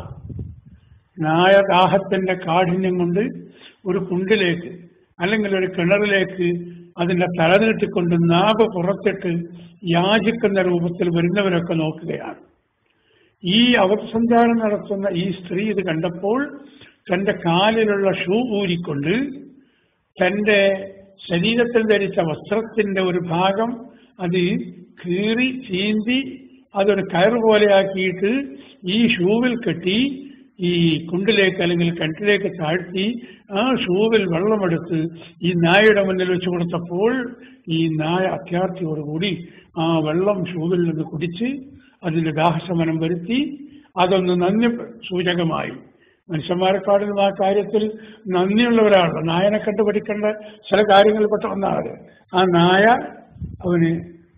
നായ ദാഹത്തിന്റെ കാഠിന്യം കൊണ്ട് ഒരു കുണ്ടിലേക്ക് അല്ലെങ്കിൽ ഒരു കിണറിലേക്ക് അതിന്റെ തല നീട്ടിക്കൊണ്ട് നാവ് പുറത്തിട്ട് യാചിക്കുന്ന രൂപത്തിൽ വരുന്നവരൊക്കെ നോക്കുകയാണ് ഈ അവസഞ്ചാരം നടത്തുന്ന ഈ സ്ത്രീ ഇത് കണ്ടപ്പോൾ തന്റെ കാലിലുള്ള ഷൂ ഊരിക്കൊണ്ട് തന്റെ ശരീരത്തിൽ ധരിച്ച വസ്ത്രത്തിന്റെ ഒരു ഭാഗം അത് കീറി ചീന്തി അതൊരു കയർ പോലെ ആക്കിയിട്ട് ഈ ഷൂവിൽ കെട്ടി ഈ കുണ്ടിലേക്ക് അല്ലെങ്കിൽ കിണറ്റിലേക്ക് താഴ്ത്തി ആ ഷൂവിൽ വെള്ളമെടുത്ത് ഈ നായയുടെ മുന്നിൽ വെച്ച് കൊടുത്തപ്പോൾ ഈ നായ അത്യാർത്ഥിയോടുകൂടി ആ വെള്ളം ഷൂവിൽ നിന്ന് കുടിച്ച് അതിന്റെ ദാഹശമനം വരുത്തി അതൊന്ന് നന്ദി സൂചകമായി മനുഷ്യന്മാരെക്കാളും ആ കാര്യത്തിൽ നന്ദിയുള്ളവരാണല്ലോ നായനെ കണ്ടു പഠിക്കേണ്ട ചില കാര്യങ്ങളിൽപ്പെട്ട ഒന്നാണ് ആ നായ അവന്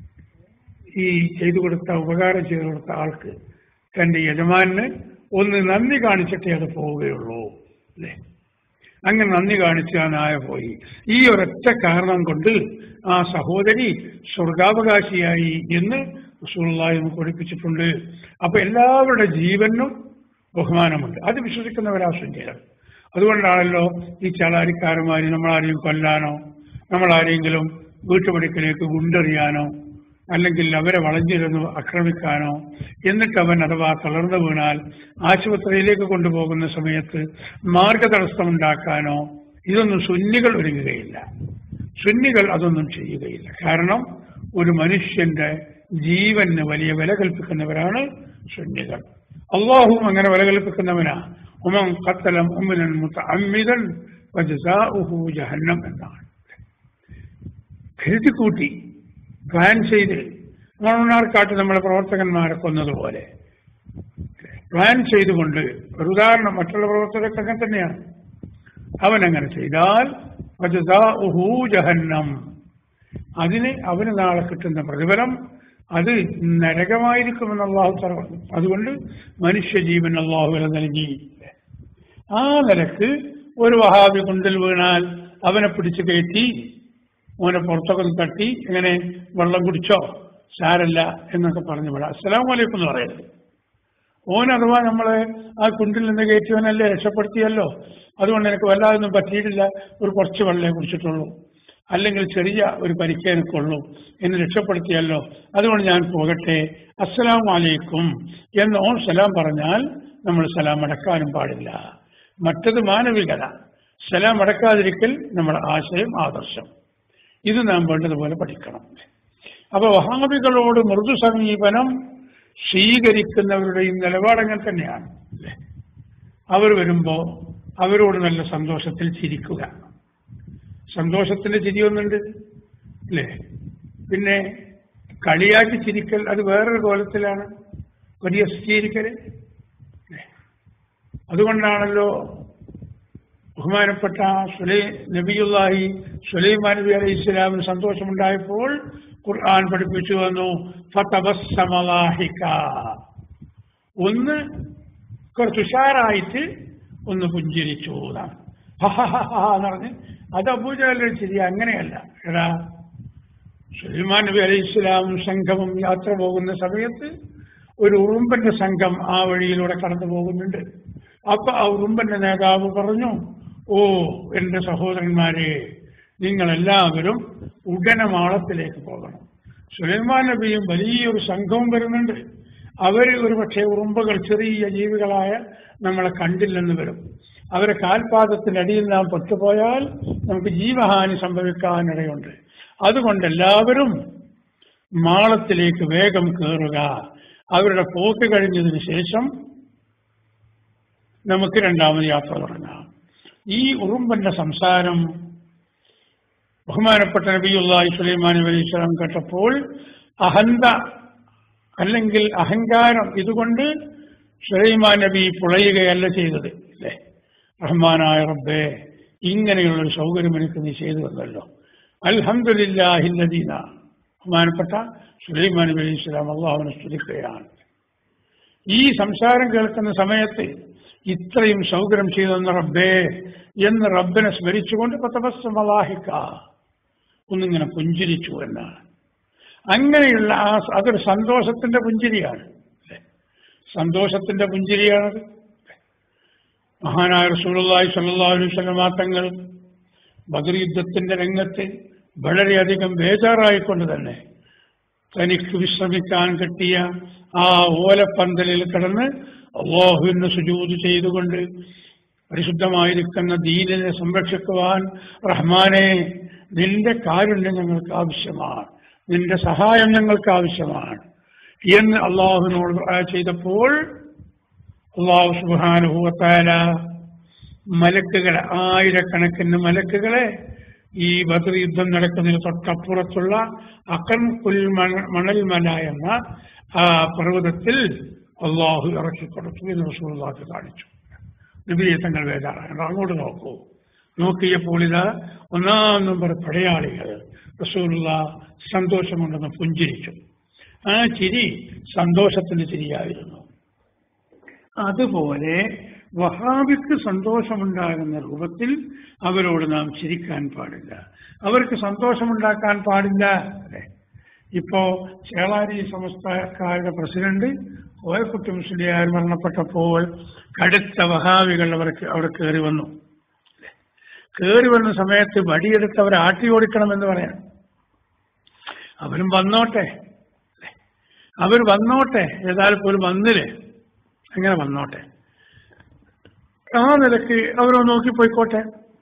ഈ ചെയ്തു കൊടുത്ത ഉപകാരം ചെയ്തു കൊടുത്ത ആൾക്ക് തന്റെ യജമാന് ഒന്ന് നന്ദി കാണിച്ചിട്ടേ അത് പോവുകയുള്ളൂ അല്ലേ അങ്ങനെ നന്ദി കാണിച്ച് ആ നായ പോയി ഈ ഒരൊറ്റ കാരണം കൊണ്ട് ആ സഹോദരി സ്വർഗാവകാശിയായി എന്ന് റസൂലുള്ളാഹി നമുക്ക് പഠിപ്പിച്ചിട്ടുണ്ട് അപ്പൊ എല്ലാവരുടെ ജീവനും ബഹുമാനമുണ്ട് അത് വിശ്വസിക്കുന്നവരാ ശുദ്ധികൾ അതുകൊണ്ടാണല്ലോ ഈ ചളാരിക്കാരന്മാര് നമ്മളാരെയും കൊല്ലാനോ നമ്മളാരെങ്കിലും വീട്ടുപടിക്കലേക്ക് ഗുണ്ടെറിയാനോ അല്ലെങ്കിൽ അവരെ വളഞ്ഞിരുന്ന് ആക്രമിക്കാനോ എന്നിട്ട് അവൻ അഥവാ തളർന്നു വീണാൽ ആശുപത്രിയിലേക്ക് കൊണ്ടുപോകുന്ന സമയത്ത് മാർഗതടസ്സമുണ്ടാക്കാനോ ഇതൊന്നും സുന്നികൾ ഒരുങ്ങുകയില്ല സുന്നികൾ അതൊന്നും ചെയ്യുകയില്ല കാരണം ഒരു മനുഷ്യന്റെ ജീവന് വലിയ വില കൽപ്പിക്കുന്നവരാണ് സുന്നികൾ അള്ളാഹുവും അങ്ങനെ വില കൽപ്പിക്കുന്നവനാ ഉമൻ ഖത്തലം ഉമ്മനൻ മുത്തഅമ്മിദൻ വജസാഉഹു ജഹന്നം എന്നാണ് കരുതിക്കൂട്ടി പ്ലാൻ ചെയ്ത് മണനാർക്കാട്ട് നമ്മളെ പ്രവർത്തകന്മാരെ കൊന്നതുപോലെ പ്ലാൻ ചെയ്തുകൊണ്ട് ഒരു ഉദാഹരണം മറ്റുള്ള പ്രവർത്തകർക്ക് അങ്ങനെ തന്നെയാണ് അവൻ അങ്ങനെ ചെയ്താൽ വജസാഉഹു ജഹന്നം അതിന് അവന് നാളെ കിട്ടുന്ന പ്രതിഫലം അത് നരകമായിരിക്കുമെന്ന് അള്ളാഹു തറ പറഞ്ഞു അതുകൊണ്ട് മനുഷ്യജീവൻ അള്ളാഹു വില നൽകി ആ നിലക്ക് ഒരു വഹാബി കുണ്ടിൽ വീണാൽ അവനെ പിടിച്ചു കയറ്റി ഓനെ പുറത്തൊക്കെ ഒന്ന് തട്ടി എങ്ങനെ വെള്ളം കുടിച്ചോ സാരല്ല എന്നൊക്കെ പറഞ്ഞു വിടാം അസ്സലാം വലൈക്കും എന്ന് പറയരുത് ഓൻ അഥവാ നമ്മളെ ആ കുണ്ടിൽ നിന്ന് കയറ്റിയവനല്ലേ രക്ഷപ്പെടുത്തിയല്ലോ അതുകൊണ്ട് എനിക്ക് വല്ലാതൊന്നും പറ്റിയിട്ടില്ല ഒരു കുറച്ച് വെള്ളമേ കുടിച്ചിട്ടുള്ളൂ അല്ലെങ്കിൽ ചെറിയ ഒരു പരിക്കേ എനിക്കുള്ളൂ എന്ന് രക്ഷപ്പെടുത്തിയല്ലോ അതുകൊണ്ട് ഞാൻ പോകട്ടെ അസ്സലാം വലൈക്കും എന്ന് ഓൻ സലാം പറഞ്ഞാൽ നമ്മൾ സലാം അടക്കാനും പാടില്ല മറ്റത് മാനവികത സലാം അടക്കാതിരിക്കൽ നമ്മുടെ ആശയം ആദർശം ഇത് നാം വേണ്ടതുപോലെ പഠിക്കണം അപ്പൊ വഹാബികളോട് മൃദു സമീപനം സ്വീകരിക്കുന്നവരുടെയും നിലപാടങ്ങൾ തന്നെയാണ് അല്ലേ അവർ വരുമ്പോ അവരോട് നല്ല സന്തോഷത്തിൽ ചിരിക്കുക സന്തോഷത്തിന്റെ ചിരിയൊന്നുണ്ട് അല്ലേ പിന്നെ കളിയാക്കി ചിരിക്കൽ അത് വേറൊരു കോലത്തിലാണ് വലിയ സ്വീകരിക്കല് അല്ലേ? അതുകൊണ്ടാണല്ലോ ബഹുമാനപ്പെട്ട സുലൈ നബിയുല്ലാഹി സുലൈമാൻ നബി അലൈഹി ഇസ്ലാമിന് സന്തോഷമുണ്ടായപ്പോൾ ഖുർആൻ പഠിപ്പിച്ചു വന്നു ഫതബസ്സമലാഹിക ഒന്ന് കുറച്ച് ഉഷാറായിട്ട് ഒന്ന് പുഞ്ചിരിച്ചു എന്നാണ് എന്ന് പറഞ്ഞ് അത് അബൂജാലിന്റെ ശരി അങ്ങനെയല്ല എടാ സുലൈമാൻ നബി അലൈഹി ഇസ്ലാമും സംഘവും യാത്ര പോകുന്ന സമയത്ത് ഒരു ഉറുമ്പന്റെ സംഘം ആ വഴിയിലൂടെ കടന്നു പോകുന്നുണ്ട് അപ്പൊ ആ ഉറുമ്പന്റെ നേതാവ് പറഞ്ഞു ഓ എന്റെ സഹോദരന്മാരെ നിങ്ങളെല്ലാവരും ഉടനെ മാളത്തിലേക്ക് പോകണം സുലൈമാൻ നബിയും വലിയൊരു സംഘവും വരുന്നുണ്ട് അവര് ഒരു പക്ഷേ ഉറുമ്പുകൾ ചെറിയ ജീവികളായ നമ്മളെ കണ്ടില്ലെന്ന് വരും അവരെ കാൽപാദത്തിന്റെ അടിയിൽ നാം പെട്ടുപോയാൽ നമുക്ക് ജീവഹാനി സംഭവിക്കാനിടയുണ്ട് അതുകൊണ്ട് എല്ലാവരും മാളത്തിലേക്ക് വേഗം കയറുക അവരുടെ പോക്ക് കഴിഞ്ഞതിന് ശേഷം നമുക്ക് രണ്ടാമത് യാത്ര തുടങ്ങാം ഈ ഉറുമ്പന്റെ സംസാരം ബഹുമാനപ്പെട്ട നബിയുള്ളാഹി സുലൈമാൻ നബി അലൈഹി സ്വലാം കേട്ടപ്പോൾ അഹന്ത അല്ലെങ്കിൽ അഹങ്കാരം ഇതുകൊണ്ട് സുലൈമാൻ നബി പുളയുകയല്ല ചെയ്തത് അല്ലേ റഹ്മാനായ റബ്ബേ ഇങ്ങനെയുള്ളൊരു സൗകര്യം എനിക്ക് നീ ചെയ്തു തന്നല്ലോ അൽഹംദുലില്ലാഹില്ലദീന ബഹുമാനപ്പെട്ട സുലൈമാൻ നബി അലൈഹി സ്വലാം അള്ളാഹുവിനെ സ്തുതിക്കുകയാണ് ഈ സംസാരം കേൾക്കുന്ന സമയത്ത് ഇത്രയും സൗകര്യം ചെയ്തെന്ന റബ്ബേ എന്ന് റബ്ബിനെ സ്മരിച്ചുകൊണ്ട് പത്തപസ്സമലാഹിക്ക ഒന്നിങ്ങനെ പുഞ്ചിരിച്ചു എന്നാണ് അങ്ങനെയുള്ള ആ അതൊരു സന്തോഷത്തിന്റെ പുഞ്ചിരിയാണ് അല്ലേ? സന്തോഷത്തിന്റെ പുഞ്ചിരിയാണത് മഹാനായ റസൂലുള്ളാഹി സ്വല്ലല്ലാഹു അലൈഹി വസല്ലം തങ്ങൾ ബദർ യുദ്ധത്തിന്റെ രംഗത്ത് വളരെയധികം ബേജാറായിക്കൊണ്ട് തന്നെ തനിക്ക് വിശ്രമിക്കാൻ കിട്ടിയ ആ ഓലപ്പന്തലിൽ കിടന്ന് അള്ളാഹുവിന് സുജൂത് ചെയ്തുകൊണ്ട് പരിശുദ്ധമായിരിക്കുന്ന ദീനിനെ സംരക്ഷിക്കുവാൻ റഹ്മാനെ നിന്റെ കാരുണ്യം ഞങ്ങൾക്ക് ആവശ്യമാണ് നിന്റെ സഹായം ഞങ്ങൾക്ക് ആവശ്യമാണ് എന്ന് അള്ളാഹുവിനോട് ദുആ ചെയ്തപ്പോൾ അള്ളാഹു സുബാനുഭവത്താല മലക്കുകളെ ആയിരക്കണക്കിന് മലക്കുകളെ ഈ ബദർ യുദ്ധം നടക്കുന്നതിന് തൊട്ടപ്പുറത്തുള്ള അക്കൻ പുൽ മണൽ മല എന്ന ആ പർവ്വതത്തിൽ അള്ളാഹു ഇറക്കിക്കൊടുത്തു എന്ന് റസൂള്ളാഹ് കാണിച്ചു നബിയെ തങ്ങൾ വേദാറാണ് അങ്ങോട്ട് നോക്കൂ നോക്കിയപ്പോൾ ഇത് ഒന്നാം നമ്പർ പടയാളികൾ റസൂലുള്ള സന്തോഷമുണ്ടെന്ന് പുഞ്ചിരിച്ചു ആ ചിരി സന്തോഷത്തിന്റെ ചിരിയായിരുന്നു അതുപോലെ വഹാബിക്ക് സന്തോഷമുണ്ടാകുന്ന രൂപത്തിൽ അവരോട് നാം ചിരിക്കാൻ പാടില്ല അവർക്ക് സന്തോഷമുണ്ടാക്കാൻ പാടില്ല അല്ലേ ഇപ്പോ ചേളാരി സമസ്തക്കാരുടെ പ്രസിഡന്റ് കോയക്കുട്ടി മുസ്ലിയാർ മരണപ്പെട്ടപ്പോൾ കടുത്ത വഹാവികൾ അവർക്ക് അവിടെ കയറി വന്നു കയറി വന്ന സമയത്ത് വടിയെടുത്ത് അവരെ ആട്ടി ഓടിക്കണമെന്ന് പറയാം അവരും വന്നോട്ടെ അവർ വന്നോട്ടെ ഏതായാലും പോലും വന്നില്ലേ അങ്ങനെ വന്നോട്ടെ ആ നിലക്ക് അവരോ നോക്കി പോയിക്കോട്ടെ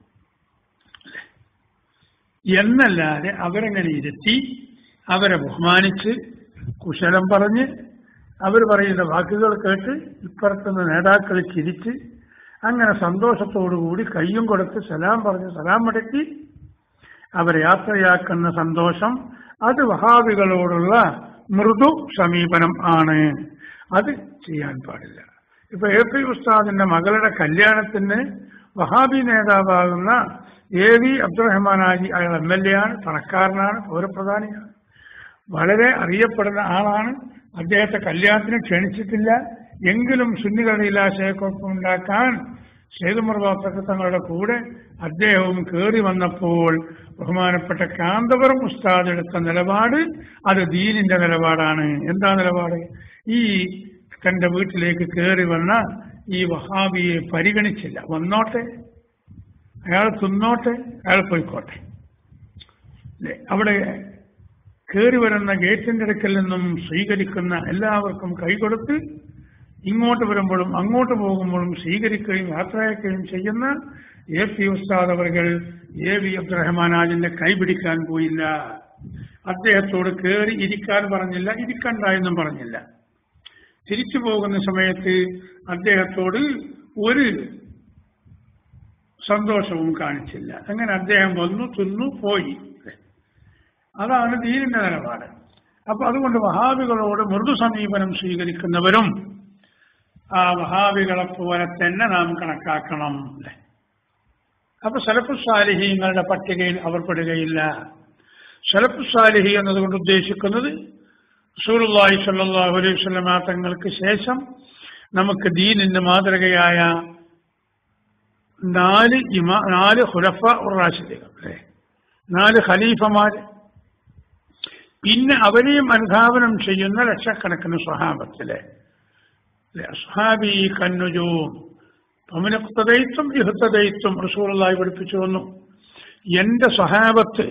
എന്നല്ലാതെ അവരെങ്ങനെ ഇരുത്തി അവരെ ബഹുമാനിച്ച് കുശലം പറഞ്ഞ് അവർ പറയുന്ന വാക്കുകൾ കേട്ട് ഇപ്പുറത്തുനിന്ന് നേതാക്കൾ ചിരിച്ച് അങ്ങനെ സന്തോഷത്തോടുകൂടി കയ്യും കൊടുത്ത് സലാം പറഞ്ഞ് സലാം മടക്കി അവരെ യാത്രയാക്കുന്ന സന്തോഷം അത് വഹാബികളോടുള്ള മൃദു സമീപനം ആണ് അത് ചെയ്യാൻ പാടില്ല ഇപ്പൊ എ പി ഉസ്താദിന്റെ മകളുടെ കല്യാണത്തിന് വഹാബി നേതാവാകുന്ന എ വി അബ്ദുറഹ്മാൻ ഹാജി അയാൾ എം എൽ എ ആണ് പണക്കാരനാണ് പൗരപ്രധാനിയാണ് വളരെ അറിയപ്പെടുന്ന ആളാണ് അദ്ദേഹത്തെ കല്യാണത്തിന് ക്ഷണിച്ചിട്ടില്ല എങ്കിലും സുന്നികളുടെ ഇലാശയക്കുഴപ്പമുണ്ടാക്കാൻ സേതുമർബാത്തൊക്കെ തങ്ങളുടെ കൂടെ അദ്ദേഹവും കയറി വന്നപ്പോൾ ബഹുമാനപ്പെട്ട കാന്തപുരം ഉസ്താദ് എടുത്ത നിലപാട് അത് ദീനിന്റെ നിലപാടാണ് എന്താ നിലപാട് ഈ തന്റെ വീട്ടിലേക്ക് കയറി വന്ന ഈ വഹാബിയെ പരിഗണിച്ചില്ല വന്നോട്ടെ അയാൾ തിന്നോട്ടെ അയാൾ പോയിക്കോട്ടെ ല്ലേ? അവിടെ കയറി വരുന്ന ഗേറ്റിന്റെ അടുക്കൽ നിന്നും സ്വീകരിക്കുന്ന എല്ലാവർക്കും കൈകൊടുത്ത് ഇങ്ങോട്ട് വരുമ്പോഴും അങ്ങോട്ട് പോകുമ്പോഴും സ്വീകരിക്കുകയും യാത്രയാക്കുകയും ചെയ്യുന്ന എ പി ഉസ്താദ് അവർകൾ എ വി അബ്ദുറഹ്മാനാജിന്റെ കൈ പിടിക്കാൻ പോയില്ല അദ്ദേഹത്തോട് കയറി ഇരിക്കാൻ പറഞ്ഞില്ല ഇരിക്കണ്ട എന്നും പറഞ്ഞില്ല തിരിച്ചു പോകുന്ന സമയത്ത് അദ്ദേഹത്തോട് ഒരു സന്തോഷവും കാണിച്ചില്ല അങ്ങനെ അദ്ദേഹം വന്നു തിന്നു പോയി അതാണ് ദീനിന്റെ നിലപാട് അപ്പൊ അതുകൊണ്ട് വഹാബികളോട് മൃദു സമീപനം സ്വീകരിക്കുന്നവരും ആ വഹാബികളെ പോലെ തന്നെ നാം കണക്കാക്കണം അല്ലേ അപ്പൊ സലഫുസാലിഹീങ്ങളുടെ പട്ടികയിൽ അവർ പെടുകയില്ല സലഫുസാലിഹി എന്നതുകൊണ്ട് ഉദ്ദേശിക്കുന്നത് സൂറുല്ലാഹി സല്ലാഹു അലൈഹി സ്വലമ തങ്ങൾക്ക് ശേഷം നമുക്ക് ദീനിന്റെ മാതൃകയായ നാല് ഇമാ നാല് ഹുലഫ റാഷിദുകൾ അല്ലേ നാല് ഖലീഫമാര് പിന്നെ അവരെയും അനുധാവനം ചെയ്യുന്ന ലക്ഷക്കണക്കിന് സ്വഹാബത്തിലെ അസ്ഹാബി കന്നുജവും പമനക്തതയിത്തും ഇഹത്തതയിത്തും റസൂളായി പഠിപ്പിച്ചു വന്നു എന്റെ സ്വഹാബത്ത്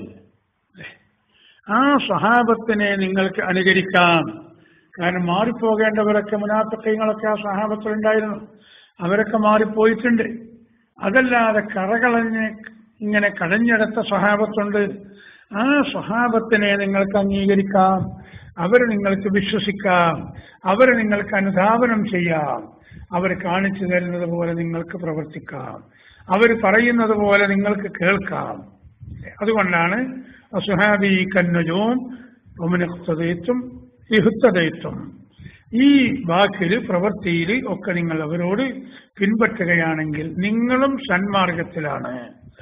ആ സ്വഹാബത്തിനെ നിങ്ങൾക്ക് അനുകരിക്കാം കാരണം മാറിപ്പോകേണ്ടവരൊക്കെ മുനാഫിക്കങ്ങളൊക്കെ ആ സ്വഹാബത്തിലുണ്ടായിരുന്നു അവരൊക്കെ മാറിപ്പോയിട്ടുണ്ട് അതല്ലാതെ കറകളഞ്ഞ് ഇങ്ങനെ കടഞ്ഞെടുത്ത സ്വഹാബത്തുണ്ട് ആ സ്വഹാബത്തിനെ നിങ്ങൾക്ക് അംഗീകരിക്കാം അവരെ നിങ്ങൾക്ക് വിശ്വസിക്കാം അവരെ നിങ്ങൾക്ക് അനുധാവനം ചെയ്യാം അവർ കാണിച്ചു തരുന്നത് പോലെ നിങ്ങൾക്ക് പ്രവർത്തിക്കാം അവർ പറയുന്നത് പോലെ നിങ്ങൾക്ക് കേൾക്കാം അതുകൊണ്ടാണ് സുഹാബി കന്നുജവും ഒമനക്തതയത്വം ഇഹുത്തതയത്വം ഈ വാക്കിൽ പ്രവൃത്തിയിൽ ഒക്കെ നിങ്ങൾ അവരോട് പിൻപറ്റുകയാണെങ്കിൽ നിങ്ങളും സന്മാർഗത്തിലാണ്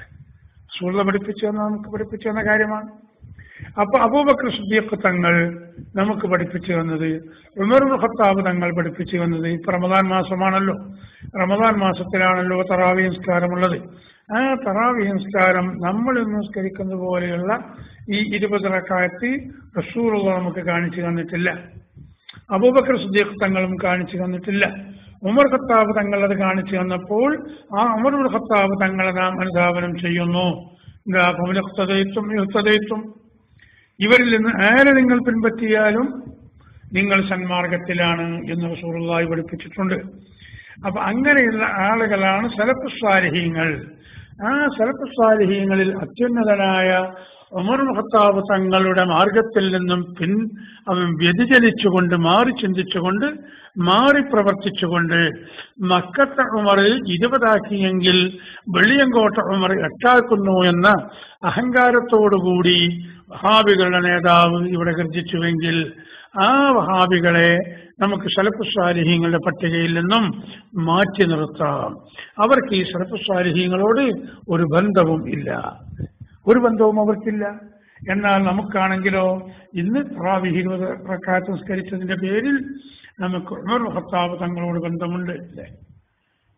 സുഹൃത പഠിപ്പിച്ചു തന്ന നമുക്ക് പഠിപ്പിച്ചു തന്ന കാര്യമാണ് അപ്പൊ അബൂബക്കർ സുദ്ദീഖ് തങ്ങൾ നമുക്ക് പഠിപ്പിച്ചു തന്നത് ഉമറുൽ ഖത്താബ് തങ്ങൾ പഠിപ്പിച്ചു തന്നത് ഇപ്പൊ റമദാൻ മാസമാണല്ലോ റമദാൻ മാസത്തിലാണല്ലോ തറാവി സംസ്കാരമുള്ളത് ആ തറാവി സംസ്കാരം നമ്മൾ നിസ്കരിക്കുന്ന പോലെയുള്ള ഈ ഇരുപത് റക്കായത്ത് റസൂറുകൾ നമുക്ക് കാണിച്ചു തന്നിട്ടില്ല അബൂബക്കർ സുദ്ദീഖ് തങ്ങളും കാണിച്ചു തന്നിട്ടില്ല ഉമർ ഖത്താബ് തങ്ങൾ അത് കാണിച്ചു തന്നപ്പോൾ ആ ഉമർ ഖത്താബ് തങ്ങളെ നാം അനുധാവനം ചെയ്യുന്നു എന്താ ഭവനക്തതയത്വം യുക്തതയത്വം ഇവരിൽ നിന്ന് ആരെ നിങ്ങൾ പിൻപറ്റിയാലും നിങ്ങൾ സന്മാർഗത്തിലാണ് എന്ന് റസൂറുള്ളായി പഠിപ്പിച്ചിട്ടുണ്ട് അപ്പൊ അങ്ങനെയുള്ള ആളുകളാണ് സലഫുസ്വാലിഹീങ്ങൾ ആ സലഫുസ്വാലിഹീങ്ങളിൽ അത്യുന്നതനായ ഉമർ ഖത്താബ് തങ്ങളുടെ മാർഗത്തിൽ നിന്നും പിൻ അവൻ വ്യതിചലിച്ചുകൊണ്ട് മാറി ചിന്തിച്ചുകൊണ്ട് മാറി പ്രവർത്തിച്ചുകൊണ്ട് മക്കത്തെ ഉമർ ഇരുപതാക്കിയെങ്കിൽ വെള്ളിയങ്കോട്ട ഉമർ എട്ടാക്കുന്നു എന്ന അഹങ്കാരത്തോടുകൂടി വഹാബികളുടെ നേതാവ് ഇവിടെ ഗർജിച്ചുവെങ്കിൽ ആ വഹാബികളെ നമുക്ക് സലഫുസ്വാലിഹീങ്ങളുടെ പട്ടികയിൽ നിന്നും മാറ്റി നിർത്താം അവർക്ക് ഈ സലഫുസ്വാലിഹീങ്ങളോട് ഒരു ബന്ധവും ഇല്ല ഒരു ബന്ധവും അവർക്കില്ല എന്നാൽ നമുക്കാണെങ്കിലോ ഇന്ന് റാവി ഇരുപത് പ്രക്കാത്ത് സംസ്കരിച്ചതിന്റെ പേരിൽ നമുക്ക് ഉമർ ഖത്താബ് തങ്ങളോട് ബന്ധമുണ്ട് അല്ലേ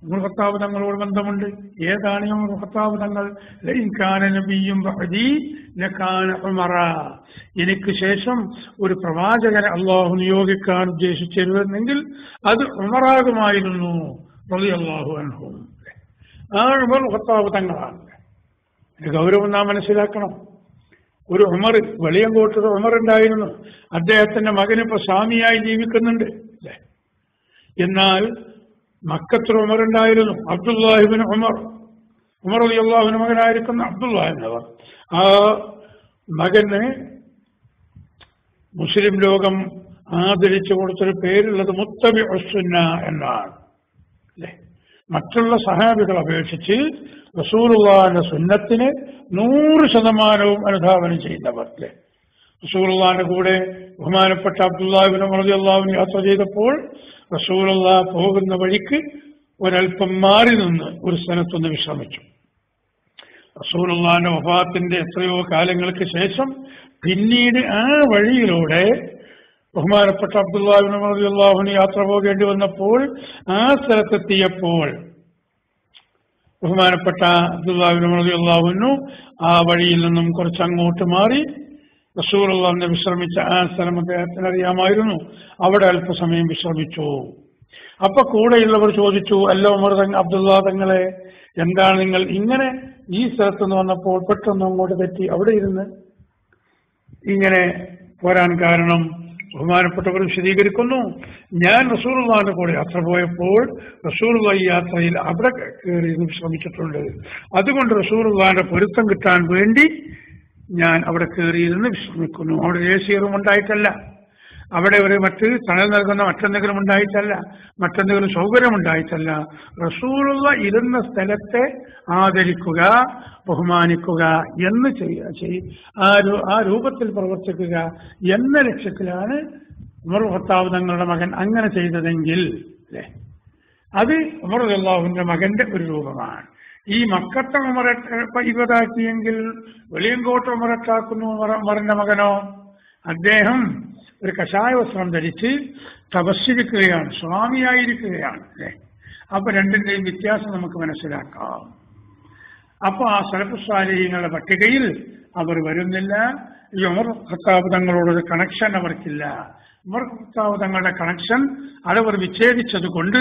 ഉമർ ഖത്താബ് തങ്ങളോട് ബന്ധമുണ്ട് ഏതാണ് ഈ ഉമർ ഖത്താബ് തങ്ങൾ ലൈൻ കാന നബിയും ബഅദി ലകാന ഉമറ എനിക്ക് ശേഷം ഒരു പ്രവാചകനെ അള്ളാഹു നിയോഗിക്കാൻ ഉദ്ദേശിച്ചിരുന്നെങ്കിൽ അത് ഉമറാകുമായിരുന്നു റളിയല്ലാഹു അൻഹു ആ ഉമർ ഖത്താബ് തങ്ങളാണ് ഇതിന്റെ ഗൗരവം നാം മനസ്സിലാക്കണം ഒരു ഉമർ വെളിയങ്കോട്ടൊരു ഉമർ ഉണ്ടായിരുന്നു അദ്ദേഹത്തിന്റെ മകൻ ഇപ്പൊ സ്വാമിയായി ജീവിക്കുന്നുണ്ട് അല്ലേ എന്നാൽ മക്കത്തൊരു ഉമർ ഉണ്ടായിരുന്നു അബ്ദുല്ലാഹിബിൻ ഉമർ ഉമർ അലി അള്ളാഹുവിന് മകനായിരിക്കുന്ന അബ്ദുല്ല എന്നവർ ആ മകന് മുസ്ലിം ലോകം ആദരിച്ചു കൊടുത്തൊരു പേരുള്ളത് മുത്തബി ഉസുന്ന എന്നാണ് അല്ലേ മറ്റുള്ള സഹാബികൾ അപേക്ഷിച്ച് റസൂറുള്ളാന്റെ സുന്നത്തിന് നൂറ് ശതമാനവും അനുധാവനം ചെയ്യുന്നവർ അല്ലേ റസൂറുള്ളാന്റെ കൂടെ ബഹുമാനപ്പെട്ട അബ്ദുല്ലാഹിബിൻ റതി അള്ളാഹുവിന് യാത്ര ചെയ്തപ്പോൾ റസൂലുള്ള പോകുന്ന വഴിക്ക് ഒരൽപ്പം മാറി നിന്ന് ഒരു സ്ഥലത്തൊന്ന് വിശ്രമിച്ചു റസൂലുള്ളാന്റെ വഫാത്തിന്റെ എത്രയോ കാലങ്ങൾക്ക് ശേഷം പിന്നീട് ആ വഴിയിലൂടെ ബഹുമാനപ്പെട്ട അബ്ദുല്ലാഹിബിൻ റതി അള്ളാഹുവിന് യാത്ര പോകേണ്ടി വന്നപ്പോൾ ആ സ്ഥലത്തെത്തിയപ്പോൾ ബഹുമാനപ്പെട്ട അബ്ദുല്ലാഹിബിൻ റതി അള്ളാഹുവിനു ആ വഴിയിൽ നിന്നും കുറച്ച് അങ്ങോട്ട് മാറി റസൂറുള്ളാന്ന് വിശ്രമിച്ച ആ സ്ഥലം അദ്ദേഹത്തിന് അറിയാമായിരുന്നു അവിടെ അല്പസമയം വിശ്രമിച്ചു അപ്പൊ കൂടെയുള്ളവർ ചോദിച്ചു അല്ല ഉമർ തങ്ങ അബ്ദുള്ള തങ്ങളെ എന്താണ് നിങ്ങൾ ഇങ്ങനെ ഈ സ്ഥലത്ത് നിന്ന് വന്നപ്പോൾ പെട്ടെന്ന് അങ്ങോട്ട് തെറ്റി അവിടെ ഇരുന്ന് ഇങ്ങനെ പോരാൻ കാരണം ബഹുമാനപ്പെട്ടവർ വിശദീകരിക്കുന്നു ഞാൻ റസൂറുള്ളാന്റെ കൂടെ യാത്ര പോയപ്പോൾ റസൂറുള്ള ഈ യാത്രയിൽ അവിടെ കയറി ഇരുന്ന് വിശ്രമിച്ചിട്ടുണ്ട് അതുകൊണ്ട് റസൂറുള്ളാന്റെ പൊരുത്തം കിട്ടാൻ വേണ്ടി ഞാൻ അവിടെ കയറിയിരുന്ന് വിശ്രമിക്കുന്നു അവിടെ ദേശീയറും ഉണ്ടായിട്ടല്ല അവിടെ ഒരു മറ്റ് തണൽ നൽകുന്ന മറ്റെന്തെങ്കിലും ഉണ്ടായിട്ടല്ല മറ്റെന്തെങ്കിലും സൗകര്യം ഉണ്ടായിട്ടല്ല റസൂലുള്ള ഇരുന്ന സ്ഥലത്തെ ആദരിക്കുക ബഹുമാനിക്കുക എന്ന് ചെയ്യുക ചെയ് ആ രൂ- ആ രൂപത്തിൽ പ്രവർത്തിക്കുക എന്ന ലക്ഷ്യത്തിലാണ് ഉമർ ഭർത്താവ് തങ്ങളുടെ മകൻ അങ്ങനെ ചെയ്തതെങ്കിൽ അല്ലേ അത് ഉമർ അള്ളാഹുവിന്റെ മകന്റെ ഒരു രൂപമാണ് ഈ മക്കത്തെ ഉമറ ഇവതാക്കിയെങ്കിൽ വെളിയങ്കോട്ട് ഉമറട്ടാക്കുന്നു ഉമറ- ഉമറിന്റെ മകനോ അദ്ദേഹം ഒരു കഷായ വസ്ത്രം ധരിച്ച് തപസ്സിരിക്കുകയാണ് സ്വാമിയായിരിക്കുകയാണ് അല്ലേ അപ്പൊ രണ്ടിന്റെയും വ്യത്യാസം നമുക്ക് മനസ്സിലാക്കാം അപ്പൊ ആ സലഫുസ്വാലിഹ്യങ്ങളുടെ പട്ടികയിൽ അവർ വരുന്നില്ല ഈ ഉമർ ഖത്താബ് തങ്ങളോടൊരു കണക്ഷൻ അവർക്കില്ല ഉമർ ഖത്താബ് തങ്ങളുടെ കണക്ഷൻ അതവർ വിച്ഛേദിച്ചത് കൊണ്ട്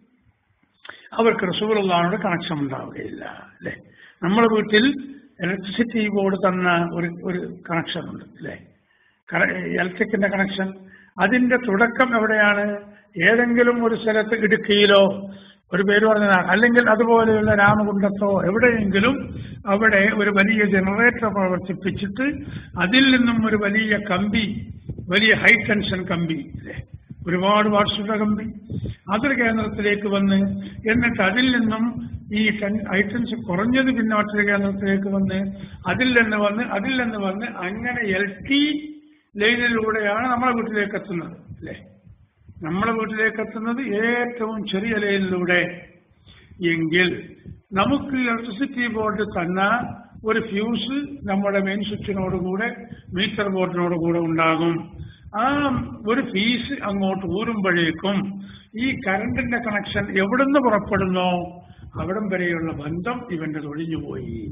അവർക്ക് റസൂലുള്ളാഹിനോട് കണക്ഷൻ ഉണ്ടാവുകയില്ല അല്ലെ നമ്മുടെ വീട്ടിൽ ഇലക്ട്രിസിറ്റി ബോർഡ് തന്ന ഒരു ഒരു കണക്ഷൻ ഉണ്ട് അല്ലെ ഇലക്ട്രിക്കിന്റെ കണക്ഷൻ അതിന്റെ തുടക്കം എവിടെയാണ് ഏതെങ്കിലും ഒരു സ്ഥലത്ത് ഇടുക്കിയിലോ ഒരു പേര് പറഞ്ഞതാണ് അല്ലെങ്കിൽ അതുപോലെയുള്ള രാമകുണ്ടത്തോ എവിടെയെങ്കിലും അവിടെ ഒരു വലിയ ജനറേറ്റർ പ്രവർത്തിപ്പിച്ചിട്ട് അതിൽ നിന്നും ഒരു വലിയ കമ്പി വലിയ ഹൈ ടെൻഷൻ കമ്പി അല്ലേ ഒരുപാട് വാട്സുള്ള കമ്പി അതൊരു കേന്ദ്രത്തിലേക്ക് വന്ന് എന്നിട്ട് അതിൽ നിന്നും ഈ ഐറ്റംസ് കുറഞ്ഞത് പിന്നെ മറ്റൊരു കേന്ദ്രത്തിലേക്ക് വന്ന് അതിൽ നിന്ന് വന്ന് അതിൽ നിന്ന് വന്ന് അങ്ങനെ എൽ ടി ലൈനിലൂടെയാണ് നമ്മളെ വീട്ടിലേക്ക് എത്തുന്നത് അല്ലേ നമ്മളെ വീട്ടിലേക്ക് എത്തുന്നത് ഏറ്റവും ചെറിയ ലൈനിലൂടെ എങ്കിൽ നമുക്ക് ഇലക്ട്രിസിറ്റി ബോർഡ് തന്ന ഒരു ഫ്യൂസ് നമ്മുടെ മെയിൻ സ്വിച്ചിനോടുകൂടെ മീറ്റർ ബോർഡിനോടുകൂടെ ഉണ്ടാകും ആ ഒരു ഫീസ് അങ്ങോട്ട് ഊരുമ്പോഴേക്കും ഈ കറണ്ടിന്റെ കണക്ഷൻ എവിടുന്ന് പുറപ്പെടുന്നോ അവിടം വരെയുള്ള ബന്ധം ഇവന്റെ തൊഴിഞ്ഞുപോയി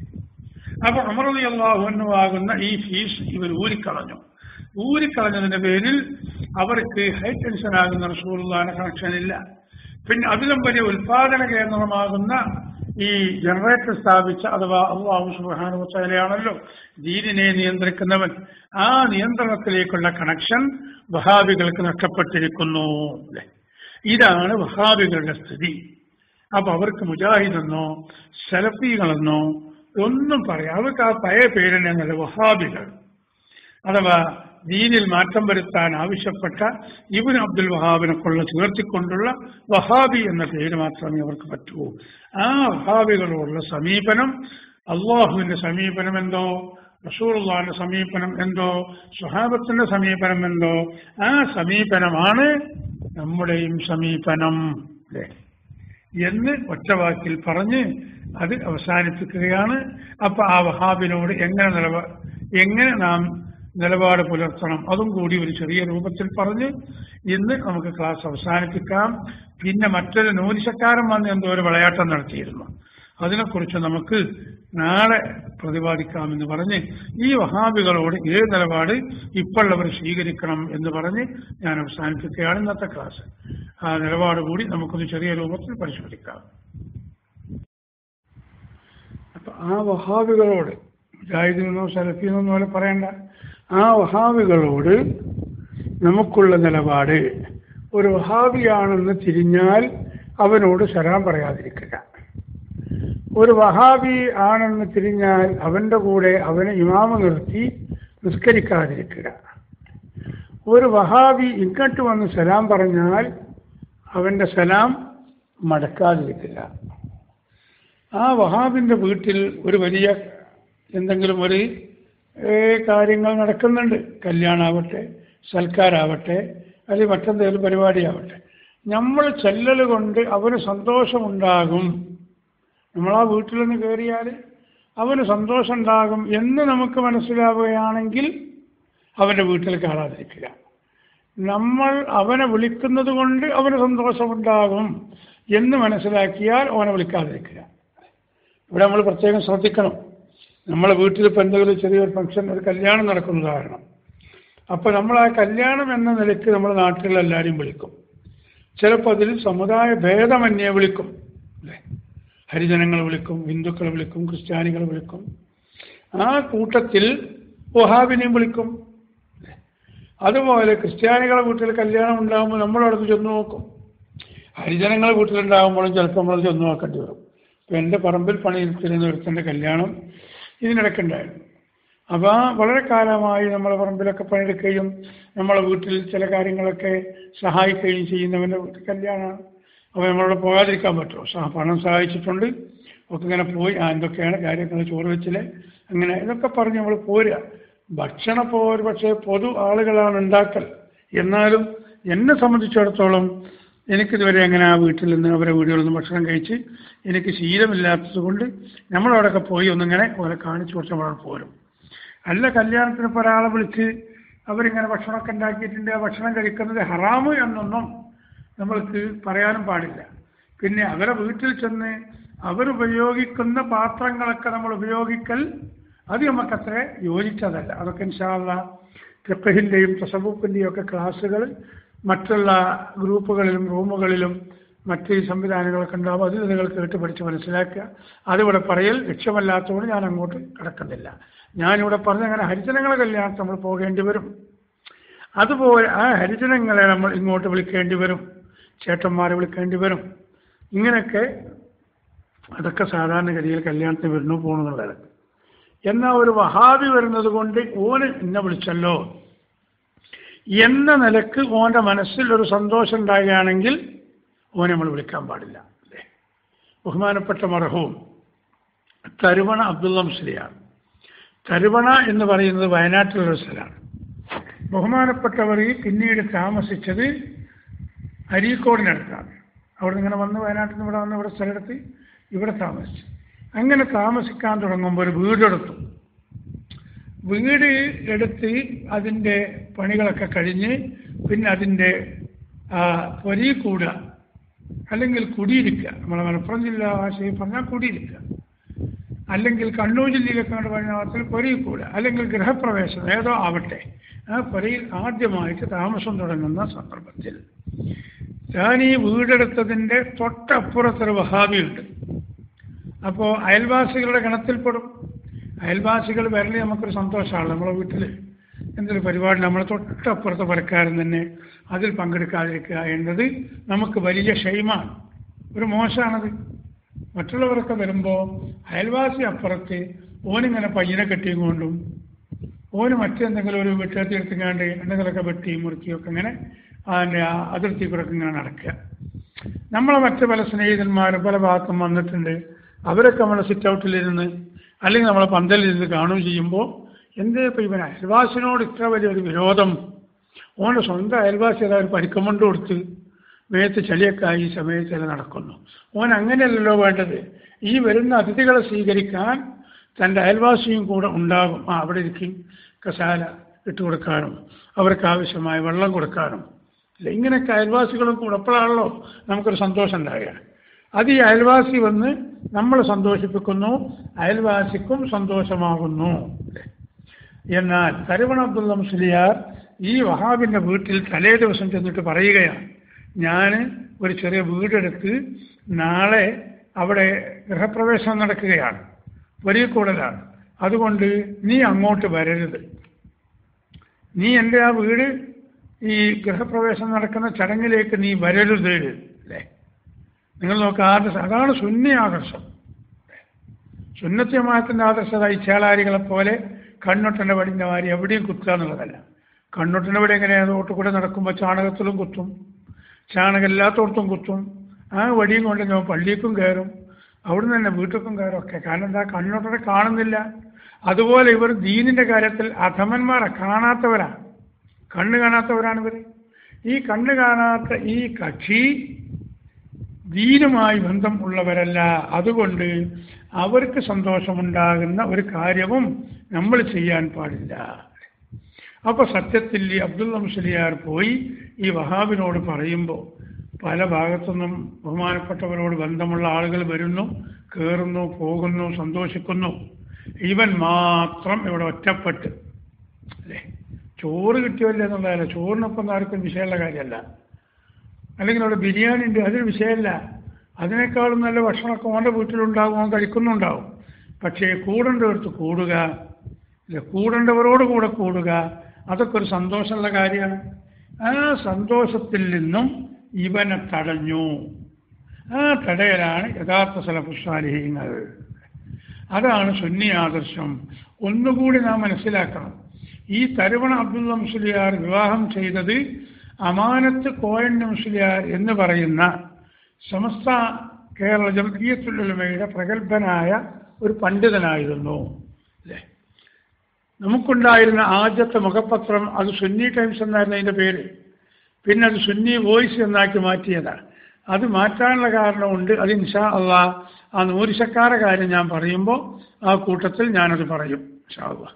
അപ്പൊ അമറലി അള്ളാഹുവാകുന്ന ഈ ഫീസ് ഇവർ ഊരിക്കളഞ്ഞു ഊരിക്കളഞ്ഞതിന്റെ പേരിൽ അവർക്ക് ഹൈ ടെൻഷൻ ആകുന്ന റസൂലുള്ളാന്റെ കണക്ഷൻ ഇല്ല പിന്നെ അതിലും വലിയ ഉൽപാദന കേന്ദ്രമാകുന്ന ഈ ജനറേറ്റർ സ്ഥാപിച്ച അഥവാ അള്ളാഹു സുബാനുവലയാണല്ലോ ദീനിനെ നിയന്ത്രിക്കുന്നവൻ ആ നിയന്ത്രണത്തിലേക്കുള്ള കണക്ഷൻ വഹാബികൾക്ക് നഷ്ടപ്പെട്ടിരിക്കുന്നു അല്ലേ? ഇതാണ് വഹാബികളുടെ സ്ഥിതി അപ്പൊ അവർക്ക് മുജാഹിദെന്നോ സലഫികളെന്നോ ഒന്നും പറയാം അവർക്ക് ആ പഴയ പേരിനെ നല്ല വഹാബികൾ അഥവാ ദീനിൽ മാറ്റം വരുത്താൻ ആവശ്യപ്പെട്ട ഇബിൻ അബ്ദുൽ വഹാബിനെ കൊള്ള ചേർത്തിക്കൊണ്ടുള്ള വഹാബി എന്ന പേര് മാത്രമേ അവർക്ക് പറ്റൂ ആ വഹാബികളോടുള്ള സമീപനം അള്ളാഹുവിന്റെ സമീപനം എന്തോ റസൂറുള്ളാന്റെ സമീപനം എന്തോ സ്വഹാബത്തിന്റെ സമീപനം എന്തോ ആ സമീപനമാണ് നമ്മുടെയും സമീപനം അല്ലേ എന്ന് ഒറ്റവാക്കിൽ പറഞ്ഞ് അത് അവസാനിപ്പിക്കുകയാണ് അപ്പൊ ആ വഹാബിനോട് എങ്ങനെ നിലവ എങ്ങനെ നാം നിലപാട് പുലർത്തണം അതും കൂടി ഒരു ചെറിയ രൂപത്തിൽ പറഞ്ഞ് ഇന്ന് നമുക്ക് ക്ലാസ് അവസാനിപ്പിക്കാം പിന്നെ മറ്റൊരു നൂലിശക്കാരൻ വന്ന് എന്തോ ഒരു വിളയാട്ടം നടത്തിയിരുന്നു അതിനെക്കുറിച്ച് നമുക്ക് നാളെ പ്രതിപാദിക്കാമെന്ന് പറഞ്ഞ് ഈ വഹാബികളോട് ഏത് നിലപാട് ഇപ്പോഴുള്ളവർ സ്വീകരിക്കണം എന്ന് പറഞ്ഞ് ഞാൻ അവസാനിപ്പിക്കുകയാണ് ഇന്നത്തെ ക്ലാസ് ആ നിലപാട് കൂടി നമുക്കൊന്ന് ചെറിയ രൂപത്തിൽ പരിശോധിക്കാം അപ്പൊ ആ വഹാബികളോട് മുജാഹിദിനോ സലഫിനോ പോലെ പറയണ്ട ആ വഹാബികളോട് നമുക്കുള്ള നിലപാട് ഒരു വഹാബിയാണെന്ന് തിരിഞ്ഞാൽ അവനോട് സലാം പറയാതിരിക്കുക ഒരു വഹാബി ആണെന്ന് തിരിഞ്ഞാൽ അവന്റെ കൂടെ അവനെ ഇമാമ നിർത്തി നിസ്കരിക്കാതിരിക്കുക ഒരു വഹാബി ഇങ്ങോട്ട് വന്ന് സലാം പറഞ്ഞാൽ അവന്റെ സലാം മടക്കാതിരിക്കുക ആ വഹാബിന്റെ വീട്ടിൽ ഒരു വലിയ എന്തെങ്കിലും ഒരു ഏ, കാര്യങ്ങൾ നടക്കുന്നുണ്ട് കല്യാണാവട്ടെ സൽക്കാരാവട്ടെ അല്ലെങ്കിൽ മറ്റെന്തെങ്കിലും പരിപാടിയാവട്ടെ നമ്മൾ ചെല്ലൽ കൊണ്ട് അവന് സന്തോഷമുണ്ടാകും നമ്മൾ ആ വീട്ടിൽ നിന്ന് കയറിയാൽ അവന് സന്തോഷം ഉണ്ടാകും എന്ന് നമുക്ക് മനസ്സിലാവുകയാണെങ്കിൽ അവൻ്റെ വീട്ടിൽ കയറാതിരിക്കുക നമ്മൾ അവനെ വിളിക്കുന്നത് കൊണ്ട് അവന് സന്തോഷമുണ്ടാകും എന്ന് മനസ്സിലാക്കിയാൽ അവനെ വിളിക്കാതിരിക്കുക ഇവിടെ നമ്മൾ പ്രത്യേകം ശ്രദ്ധിക്കണം നമ്മളെ വീട്ടിൽ ഇപ്പം എന്തെങ്കിലും ചെറിയൊരു ഫംഗ്ഷൻ ഒരു കല്യാണം നടക്കുന്ന ഉദാഹരണം അപ്പോൾ നമ്മൾ ആ കല്യാണം എന്ന നിലയ്ക്ക് നമ്മുടെ നാട്ടിലുള്ള എല്ലാവരെയും വിളിക്കും ചിലപ്പോൾ അതിൽ സമുദായ ഭേദമന്യേ വിളിക്കും അല്ലേ ഹരിജനങ്ങൾ വിളിക്കും ഹിന്ദുക്കളെ വിളിക്കും ക്രിസ്ത്യാനികളെ വിളിക്കും ആ കൂട്ടത്തിൽ വഹാബിനെയും വിളിക്കും അതുപോലെ ക്രിസ്ത്യാനികളെ വീട്ടിൽ കല്യാണം ഉണ്ടാകുമ്പോൾ നമ്മളവിടെ ചെന്ന് നോക്കും ഹരിജനങ്ങളെ വീട്ടിലുണ്ടാകുമ്പോഴും ചിലപ്പോൾ നമ്മൾ ചെന്ന് നോക്കേണ്ടി വരും ഇപ്പം എൻ്റെ പറമ്പിൽ പണിയെടുത്തിരുന്ന ഒരുത്തൻ്റെ കല്യാണം ഇതിനിടയ്ക്കുണ്ടായിരുന്നു അപ്പോൾ ആ വളരെ കാലമായി നമ്മളെ പറമ്പിലൊക്കെ പണിയെടുക്കുകയും നമ്മളെ വീട്ടിൽ ചില കാര്യങ്ങളൊക്കെ സഹായിക്കുകയും ചെയ്യുന്നവൻ്റെ വീട്ടിൽ കല്യാണമാണ് അപ്പോൾ നമ്മളവിടെ പോകാതിരിക്കാൻ പറ്റുമോ സഹ പണം സഹായിച്ചിട്ടുണ്ട് ഒക്കെ ഇങ്ങനെ പോയി ആ എന്തൊക്കെയാണ് കാര്യങ്ങൾ ചോറ് വെച്ചില്ലേ അങ്ങനെ ഇതൊക്കെ പറഞ്ഞ് നമ്മൾ പോരുക ഭക്ഷണം ഇപ്പോൾ ഒരു പക്ഷേ പൊതു ആളുകളാണ് ഉണ്ടാക്കൽ എന്നാലും എന്നെ സംബന്ധിച്ചിടത്തോളം എനിക്കിതുവരെ അങ്ങനെ ആ വീട്ടിൽ നിന്ന് അവരെ വീടുകളിൽ നിന്ന് ഭക്ഷണം കഴിച്ച് എനിക്ക് ശീലമില്ലാത്തത് കൊണ്ട് നമ്മളവിടെയൊക്കെ പോയി ഒന്നിങ്ങനെ ഓരെ കാണിച്ചു കൊടുത്ത് നമ്മളവിടെ പോരും അല്ല കല്യാണത്തിന് ഇപ്പോൾ ഒരാളെ വിളിച്ച് അവരിങ്ങനെ ഭക്ഷണമൊക്കെ ഉണ്ടാക്കിയിട്ടുണ്ട് ആ ഭക്ഷണം കഴിക്കുന്നത് ഹറാമ് എന്നൊന്നും നമ്മൾക്ക് പറയാനും പാടില്ല പിന്നെ അവരെ വീട്ടിൽ ചെന്ന് അവരുപയോഗിക്കുന്ന പാത്രങ്ങളൊക്കെ നമ്മൾ ഉപയോഗിക്കൽ അത് നമുക്കത്ര യോജിച്ചതല്ല അതൊക്കെ ഇൻഷാല്ല ഫിഖഹിൻ്റെയും തസബൂക്കിൻ്റെയും ഒക്കെ ക്ലാസ്സുകൾ മറ്റുള്ള ഗ്രൂപ്പുകളിലും റൂമുകളിലും മറ്റ് സംവിധാനങ്ങളൊക്കെ ഉണ്ടാവും അത് നിങ്ങൾ കേട്ട് പഠിച്ച് മനസ്സിലാക്കുക അതിവിടെ പറയൽ ലക്ഷ്യമല്ലാത്തതുകൊണ്ട് ഞാൻ അങ്ങോട്ട് കിടക്കുന്നില്ല ഞാനിവിടെ പറഞ്ഞ അങ്ങനെ ഹരിജനങ്ങളെ കല്യാണത്തിന് നമ്മൾ പോകേണ്ടി വരും അതുപോലെ ആ ഹരിജനങ്ങളെ നമ്മൾ ഇങ്ങോട്ട് വിളിക്കേണ്ടി വരും ചേട്ടന്മാരെ വിളിക്കേണ്ടി വരും ഇങ്ങനെയൊക്കെ അതൊക്കെ സാധാരണഗതിയിൽ കല്യാണത്തിന് വരുന്നു പോകണമെന്നുള്ളത് എന്നാൽ ഒരു വഹാബി വരുന്നത് കൊണ്ട് ഓന് എന്നെ വിളിച്ചല്ലോ എന്ന നിലക്ക് ഓൻ്റെ മനസ്സിൽ ഒരു സന്തോഷം ഉണ്ടാകുകയാണെങ്കിൽ ഓനെ നമ്മൾ വിളിക്കാൻ പാടില്ല അല്ലേ ബഹുമാനപ്പെട്ട മറഹവും തരുവണ അബ്ദുള്ള മുസ്ലിയാണ് തരുവണ എന്ന് പറയുന്നത് വയനാട്ടിലുള്ള ഒരു സ്ഥലമാണ് ബഹുമാനപ്പെട്ടവർ പിന്നീട് താമസിച്ചത് അരീക്കോടിനടുത്താണ് അവിടെ നിന്ന് ഇങ്ങനെ വന്ന് വയനാട്ടിൽ നിന്ന് ഇവിടെ വന്ന് ഇവിടെ സ്ഥലമെടുത്ത് ഇവിടെ താമസിച്ചു അങ്ങനെ താമസിക്കാൻ തുടങ്ങുമ്പോൾ ഒരു വീടെടുത്തു വീട് എടുത്ത് അതിൻ്റെ പണികളൊക്കെ കഴിഞ്ഞ് പിന്നെ അതിൻ്റെ പൊരി കൂടുക അല്ലെങ്കിൽ കുടിയിരിക്കുക നമ്മളെ മലപ്പുറം ജില്ല ഭാഷയിൽ പറഞ്ഞാൽ കുടിയിരിക്കുക അല്ലെങ്കിൽ കണ്ണൂർ ജില്ലയിലൊക്കെ കണ്ട് പറഞ്ഞ മാത്രത്തിൽ പൊരിയിൽ കൂടുക അല്ലെങ്കിൽ ഗൃഹപ്രവേശനം ഏതോ ആവട്ടെ ആ പൊരയിൽ ആദ്യമായിട്ട് താമസം തുടങ്ങുന്ന സന്ദർഭത്തിൽ ഞാൻ ഈ വീടെടുത്തതിൻ്റെ തൊട്ടപ്പുറത്തൊരു വഹാബിയുണ്ട് അപ്പോൾ അയൽവാസികളുടെ ഗണത്തിൽപ്പെടും അയൽവാസികൾ വരല് നമുക്കൊരു സന്തോഷമാണ് നമ്മളെ വീട്ടിൽ എന്തൊരു പരിപാടി നമ്മളെ തൊട്ടപ്പുറത്തെ പരക്കാരൻ തന്നെ അതിൽ പങ്കെടുക്കാതിരിക്കുക എന്നത് നമുക്ക് വലിയ ഷെയ്മാണ് ഒരു മോശമാണത് മറ്റുള്ളവരൊക്കെ വരുമ്പോൾ അയൽവാസി അപ്പുറത്ത് ഓനിങ്ങനെ പയ്യനെ കെട്ടിയും കൊണ്ടും ഓന് മറ്റെന്തെങ്കിലും ഒരു വെട്ടുകത്തി എടുത്തുങ്ങാണ്ട് എന്തെങ്കിലുമൊക്കെ വെട്ടിയും മുറുക്കിയൊക്കെ ഇങ്ങനെ അതിൻ്റെ ആ അതിർത്തി കൂടെ ഒക്കെ ഇങ്ങനെ നടക്കുക നമ്മളെ മറ്റ് പല സ്നേഹിതന്മാരും പല ഭാഗത്തും വന്നിട്ടുണ്ട് അവരൊക്കെ നമ്മളെ സിറ്റ് ഔട്ടിലിരുന്ന് അല്ലെങ്കിൽ നമ്മളെ പന്തലിരുന്ന് കാണുകയും ചെയ്യുമ്പോൾ എന്തേ ഇപ്പം ഇവൻ അയൽവാസിനോട് ഇത്ര വലിയൊരു വിരോധം ഓൻ്റെ സ്വന്തം അയൽവാസി അതായത് ഒരു പരിക്കമുണ്ട് കൊടുത്ത് മേത്ത് ചളിയൊക്കെ ആയി ഈ സമയത്ത് അത് നടക്കുന്നു ഓൻ അങ്ങനെയല്ലല്ലോ വേണ്ടത് ഈ വരുന്ന അതിഥികളെ സ്വീകരിക്കാൻ തൻ്റെ അയൽവാസിയും കൂടെ ഉണ്ടാകും ആ അവിടെ ഇരിക്കും കസാല ഇട്ട് കൊടുക്കാനും അവർക്ക് ആവശ്യമായ വെള്ളം കൊടുക്കാനും ഇല്ല ഇങ്ങനെയൊക്കെ അയൽവാസികളും കൂടെ അപ്പോഴാണല്ലോ നമുക്കൊരു സന്തോഷം ഉണ്ടാകുക അത് ഈ അയൽവാസി വന്ന് നമ്മളെ സന്തോഷിപ്പിക്കുന്നു അയൽവാസിക്കും സന്തോഷമാകുന്നു എന്നാൽ തരുവൺ അബ്ദുള്ള മുസ്ലിയാർ ഈ വഹാബിന്റെ വീട്ടിൽ തലേ ദിവസം ചെന്നിട്ട് പറയുകയാണ് ഞാൻ ഒരു ചെറിയ വീടെടുത്ത് നാളെ അവിടെ ഗൃഹപ്രവേശനം നടക്കുകയാണ് വലിയ കൂടുതലാണ് അതുകൊണ്ട് നീ അങ്ങോട്ട് വരരുത് നീ എൻ്റെ ആ വീട് ഈ ഗൃഹപ്രവേശനം നടക്കുന്ന ചടങ്ങിലേക്ക് നീ വരരുത് അല്ലേ നിങ്ങൾ നോക്കുക ആദർശം അതാണ് സുന്നി ആദർശം സുന്നത്യമാത്തിന്റെ ആദർശത ഈ ചേളാരികളെ പോലെ കണ്ണൊട്ടൻ്റെ വടിൻ്റെ വാരി എവിടെയും കുത്തുക എന്നുള്ളതല്ല കണ്ണൊട്ടൻ്റെ വടി എങ്ങനെയാണ് റോട്ടിൽ കൂടെ നടക്കുമ്പോൾ ചാണകത്തിലും കുത്തും ചാണകം എല്ലാത്തോടത്തും കുത്തും ആ വടിയും കൊണ്ട് ഞാൻ പള്ളിക്കും കയറും അവിടുന്ന് തന്നെ വീട്ടിലേക്കും കയറും ഒക്കെ കാരണം എന്താ കണ്ണൊട്ടനെ കാണുന്നില്ല അതുപോലെ ഇവർ ദീനിന്റെ കാര്യത്തിൽ അധമന്മാരാ കാണാത്തവരാ കണ്ണ് കാണാത്തവരാണ് ഇവർ ഈ കണ്ണ് കാണാത്ത ഈ കക്ഷി ദീനുമായി ബന്ധം ഉള്ളവരല്ല അതുകൊണ്ട് അവർക്ക് സന്തോഷമുണ്ടാകുന്ന ഒരു കാര്യവും നമ്മൾ ചെയ്യാൻ പാടില്ല അപ്പൊ സത്യത്തിൽ ഈ അബ്ദുള്ള മുസ്ലിയാർ പോയി ഈ വഹാബിനോട് പറയുമ്പോൾ പല ഭാഗത്തുനിന്നും ബഹുമാനപ്പെട്ടവരോട് ബന്ധമുള്ള ആളുകൾ വരുന്നു കയറുന്നു പോകുന്നു സന്തോഷിക്കുന്നു ഇവൻ മാത്രം ഇവിടെ ഒറ്റപ്പെട്ട് അല്ലേ ചോറ് കിട്ടിയല്ലേ എന്നുള്ളതല്ല ചോറിനൊപ്പം ആർക്കും വിഷയമുള്ള കാര്യമല്ല അല്ലെങ്കിൽ അവിടെ ബിരിയാണി ഉണ്ട് അതൊരു വിഷയമല്ല അതിനേക്കാളും നല്ല ഭക്ഷണമൊക്കെ ഓൻ്റെ വീട്ടിലുണ്ടാകും ഓൻ കഴിക്കുന്നുണ്ടാവും പക്ഷേ കൂടേണ്ടവർക്ക് കൂടുക ഇല്ല കൂടേണ്ടവരോട് കൂടെ കൂടുക അതൊക്കെ ഒരു സന്തോഷമുള്ള കാര്യമാണ് ആ സന്തോഷത്തിൽ നിന്നും ഇവനെ തടഞ്ഞു ആ തടയലാണ് യഥാർത്ഥ സലഫുസ്വാലിഹീങ്ങൾ അതാണ് സുന്നി ആദർശം ഒന്നുകൂടി നാം മനസ്സിലാക്കണം ഈ തരുവണ അബ്ദുള്ള മുസ്ലിയാർ വിവാഹം ചെയ്തത് അമാനത്ത് കോയൻ മുസ്ലിയാർ എന്ന് പറയുന്ന സമസ്ത കേരള ജംഇയ്യത്തുലുലമയുടെ പ്രഗത്ഭനായ ഒരു പണ്ഡിതനായിരുന്നു അല്ലേ നമുക്കുണ്ടായിരുന്ന ആദ്യത്തെ മുഖപത്രം അത് സുന്നി ടൈംസ് എന്നായിരുന്നു അതിൻ്റെ പേര് പിന്നെ അത് സുന്നി വോയിസ് എന്നാക്കി മാറ്റിയതാണ് അത് മാറ്റാനുള്ള കാരണമുണ്ട് അത് ഇൻഷാ അള്ളാ ആ നൂരിശക്കാര കാര്യം ഞാൻ പറയുമ്പോൾ ആ കൂട്ടത്തിൽ ഞാനത് പറയും ഇൻഷാ അള്ളാ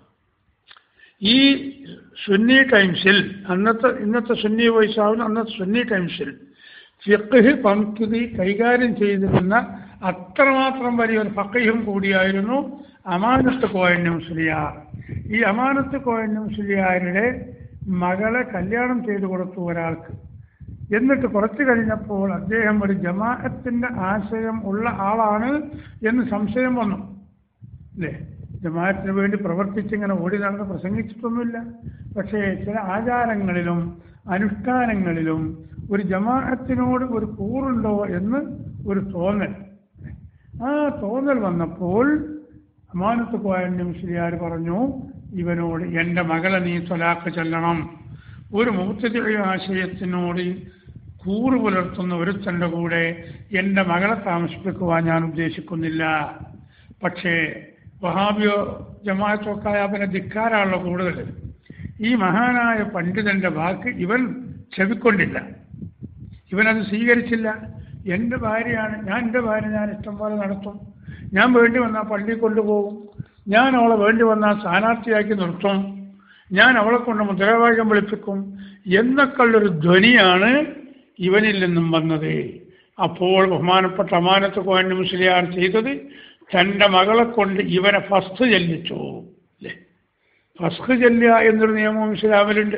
ഈ സുന്നി ടൈംസിൽ അന്നത്തെ ഇന്നത്തെ സുന്നി വോയിസ് ആവുന്ന അന്നത്തെ സുന്നി ടൈംസിൽ ഫിഖ് പങ്കുതി കൈകാര്യം ചെയ്തിരുന്ന അത്രമാത്രം വലിയൊരു ഫക്കയും കൂടിയായിരുന്നു അമാനത്ത് കോയൻ മുസ്ലിയാർ ഈ അമാനത്ത് കോയൻ മുസ്ലിയാരുടെ മകളെ കല്യാണം ചെയ്തു കൊടുത്തു ഒരാൾക്ക് എന്നിട്ട് കുറച്ചു കഴിഞ്ഞപ്പോൾ അദ്ദേഹം ഒരു ജമാഅത്തിന്റെ ആശയം ഉള്ള ആളാണ് എന്ന് സംശയം വന്നു അല്ലേ ജമാഅത്തിന് വേണ്ടി പ്രവർത്തിച്ചിങ്ങനെ ഓടി നടന്ന് പ്രസംഗിച്ചിട്ടൊന്നുമില്ല പക്ഷേ ചില ആചാരങ്ങളിലും അനുഷ്ഠാനങ്ങളിലും ഒരു ജമാഅത്തിനോട് ഒരു കൂറുണ്ടോ എന്ന് ഒരു തോന്നൽ ആ തോന്നൽ വന്നപ്പോൾ അമാനത്ത് കോയന്റെ മുസ്ലിയാർ പറഞ്ഞു ഇവനോട് എൻ്റെ മകളെ നീ തൊലാക്ക് ചെല്ലണം ഒരു മുഹത്തതി ആശയത്തിനോട് കൂറ് പുലർത്തുന്ന ഒരുത്തൻ്റെ കൂടെ എൻ്റെ മകളെ താമസിപ്പിക്കുവാൻ ഞാൻ ഉദ്ദേശിക്കുന്നില്ല പക്ഷേ വഹാബിയോ ജമാഅത്തൊക്കെ ആയ പിന്നെ ധിക്കാരാണല്ലോ കൂടുതൽ ഈ മഹാനായ പണ്ഡിതന്റെ വാക്ക് ഇവൻ ചെവിക്കൊണ്ടില്ല ഇവനത് സ്വീകരിച്ചില്ല എൻ്റെ ഭാര്യയാണ് ഞാൻ എൻ്റെ ഭാര്യ ഞാൻ ഇഷ്ടം പോലെ നടത്തും ഞാൻ വേണ്ടി വന്നാൽ പള്ളിയിൽ കൊണ്ടുപോകും ഞാൻ അവളെ വേണ്ടി വന്നാൽ സ്ഥാനാർത്ഥിയാക്കി നിർത്തും ഞാൻ അവളെ കൊണ്ട് മുദ്രാവാക്യം വിളിപ്പിക്കും എന്നൊക്കെയുള്ളൊരു ധ്വനിയാണ് ഇവനിൽ നിന്നും വന്നത് അപ്പോൾ ബഹുമാനപ്പെട്ട അമാനത്ത് കോയൻ മുസ്ലിയാർ ചെയ്തത് തൻ്റെ മകളെ കൊണ്ട് ഇവനെ ഫസ്റ്റ് ചെല്ലിച്ചു അല്ലേ ഫസ്റ്റ് ചെല്ലുക എന്നൊരു നിയമം ഇസ്ലാമിലുണ്ട്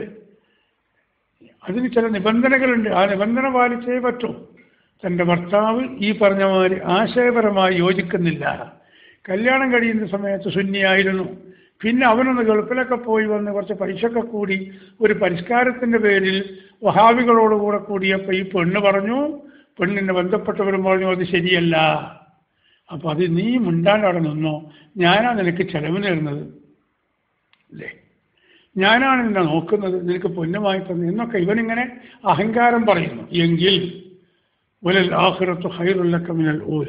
അതിന് ചില നിബന്ധനകളുണ്ട് ആ നിബന്ധന പാലിച്ചേ പറ്റൂ തൻ്റെ ഭർത്താവ് ഈ പറഞ്ഞ മാതിരി ആശയപരമായി യോജിക്കുന്നില്ല കല്യാണം കഴിയുന്ന സമയത്ത് ശൂന്യായിരുന്നു പിന്നെ അവനൊന്ന് ഗൾഫിലൊക്കെ പോയി വന്ന് കുറച്ച് പൈസയൊക്കെ കൂടി ഒരു പരിഷ്കാരത്തിൻ്റെ പേരിൽ വഹാബികളോടുകൂടെ കൂടിയപ്പോൾ ഈ പെണ്ണ് പറഞ്ഞു പെണ്ണിനെ ബന്ധപ്പെട്ടവരും പറഞ്ഞു അത് ശരിയല്ല അപ്പോൾ അത് നീ മുണ്ടാണ്ട് അവിടെ നിന്നോ ഞാനാ നിനക്ക് ചെലവിന് തരുന്നത് അല്ലേ ഞാനാണ് നിന്നെ നോക്കുന്നത് നിനക്ക് പൊന്നുമായി തന്നു എന്നൊക്കെ ഇവനിങ്ങനെ അഹങ്കാരം പറയുന്നു എങ്കിൽ ഉലൽ ആഹ്റത്ത് ഹൈറുല്ലക്ക മിനൽ ഊല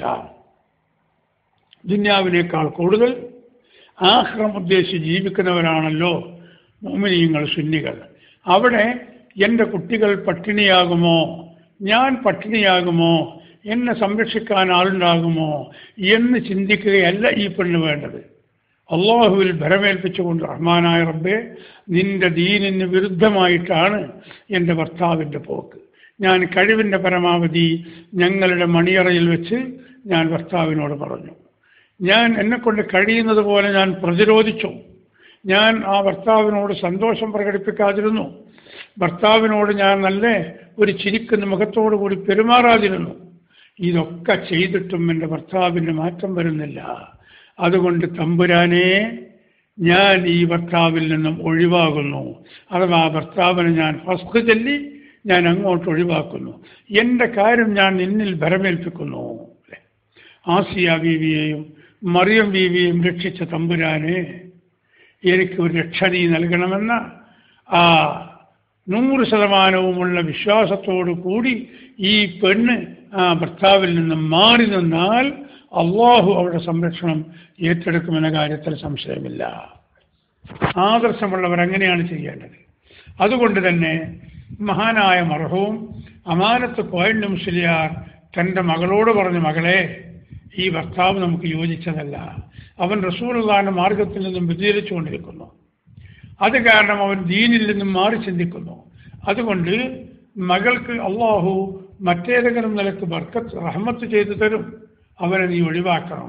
ദുന്യാവിനേക്കാൾ കൂടുതൽ ആഹ്റം ഉദ്ദേശിച്ച് ജീവിക്കുന്നവരാണല്ലോ മോമിനിയങ്ങൾ സുന്നികൾ അവിടെ എൻ്റെ കുട്ടികൾ പട്ടിണിയാകുമോ ഞാൻ പട്ടിണിയാകുമോ എന്നെ സംരക്ഷിക്കാൻ ആളുണ്ടാകുമോ എന്ന് ചിന്തിക്കുകയല്ല ഈ പെണ്ണ് വേണ്ടത് അള്ളാഹുവിൽ ഭരമേൽപ്പിച്ചുകൊണ്ട് റഹ്മാനായ റബ്ബെ നിന്റെ ദീനിന് വിരുദ്ധമായിട്ടാണ് എൻ്റെ ഭർത്താവിൻ്റെ പോക്ക് ഞാൻ കഴിവിൻ്റെ പരമാവധി ഞങ്ങളുടെ മണിയറയിൽ വെച്ച് ഞാൻ ഭർത്താവിനോട് പറഞ്ഞു ഞാൻ എന്നെക്കൊണ്ട് കഴിയുന്നത് പോലെ ഞാൻ പ്രതിരോധിച്ചു ഞാൻ ആ ഭർത്താവിനോട് സന്തോഷം പ്രകടിപ്പിക്കാതിരുന്നു ഭർത്താവിനോട് ഞാൻ നല്ല ഒരു ചിരിക്കുന്ന മുഖത്തോടു കൂടി പെരുമാറാതിരുന്നു ഇതൊക്കെ ചെയ്തിട്ടും എൻ്റെ ഭർത്താവിന് മാറ്റം വരുന്നില്ല അതുകൊണ്ട് തമ്പുരാനെ ഞാൻ ഈ ഭർത്താവിൽ നിന്നും ഒഴിവാകുന്നു അഥവാ ഭർത്താവിനെ ഞാൻ ഫസ്ക് ചൊല്ലി ഞാൻ അങ്ങോട്ട് ഒഴിവാക്കുന്നു എൻ്റെ കാര്യം ഞാൻ നിന്നിൽ ഭരമേൽപ്പിക്കുന്നു അല്ലേ? ആസിയ ബീവിയെയും മറിയം ബീവിയെയും രക്ഷിച്ച തമ്പുരാനെ എനിക്ക് ഒരു രക്ഷ നീ നൽകണമെന്ന ആ നൂറ് ശതമാനവുമുള്ള വിശ്വാസത്തോടു കൂടി ഈ പെണ്ണ് ആ ഭർത്താവിൽ നിന്ന് മാറി നിന്നാൽ അള്ളാഹു അവരുടെ സംരക്ഷണം ഏറ്റെടുക്കുമെന്ന കാര്യത്തിൽ സംശയമില്ല ആദർശമുള്ളവർ അങ്ങനെയാണ് ചെയ്യേണ്ടത് അതുകൊണ്ട് തന്നെ മഹാനായ മർഹവും അമാനത്ത് കോയണ്ണു മുസ്ലിയാർ തൻ്റെ മകളോട് പറഞ്ഞു മകളെ ഈ ഭർത്താവ് നമുക്ക് യോജിച്ചതല്ല അവൻ റസൂലുള്ളാന്റെ മാർഗത്തിൽ നിന്നും വ്യതിചലിച്ചുകൊണ്ടിരിക്കുന്നു അത് കാരണം അവൻ ദീനിൽ നിന്നും മാറി ചിന്തിക്കുന്നു അതുകൊണ്ട് മകൾക്ക് അള്ളാഹു മറ്റേതെങ്കിലും നിലക്ക് ബർക്കത്ത് റഹ്മത്ത് ചെയ്തു തരും അവനെ നീ ഒഴിവാക്കണം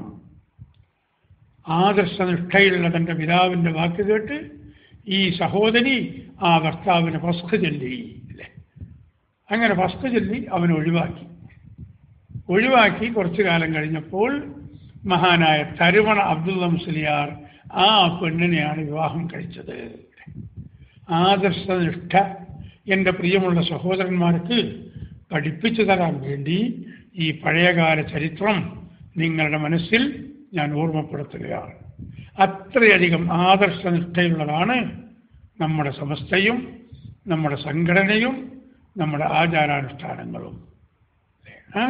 ആദർശനിഷ്ഠയിലുള്ള തൻ്റെ പിതാവിൻ്റെ വാക്ക് കേട്ട് ഈ സഹോദരി ആ ഭർത്താവിന് ഫസ്ക് ചൊല്ലി അല്ലേ അങ്ങനെ ഫസ്ക് ചൊല്ലി അവനെ ഒഴിവാക്കി ഒഴിവാക്കി കുറച്ചു കാലം കഴിഞ്ഞപ്പോൾ മഹാനായ തരുവണ അബ്ദുള്ള മുസ്ലിയാർ ആ പെണ്ണിനെയാണ് വിവാഹം കഴിച്ചത് ആദർശനിഷ്ഠ എൻ്റെ പ്രിയമുള്ള സഹോദരന്മാർക്ക് പഠിപ്പിച്ചു തരാൻ വേണ്ടി ഈ പഴയകാല ചരിത്രം നിങ്ങളുടെ മനസ്സിൽ ഞാൻ ഓർമ്മപ്പെടുത്തുകയാണ് അത്രയധികം ആദർശനിഷ്ഠയുള്ളതാണ് നമ്മുടെ സമസ്തയും നമ്മുടെ സംഘടനയും നമ്മുടെ ആചാരാനുഷ്ഠാനങ്ങളും ആ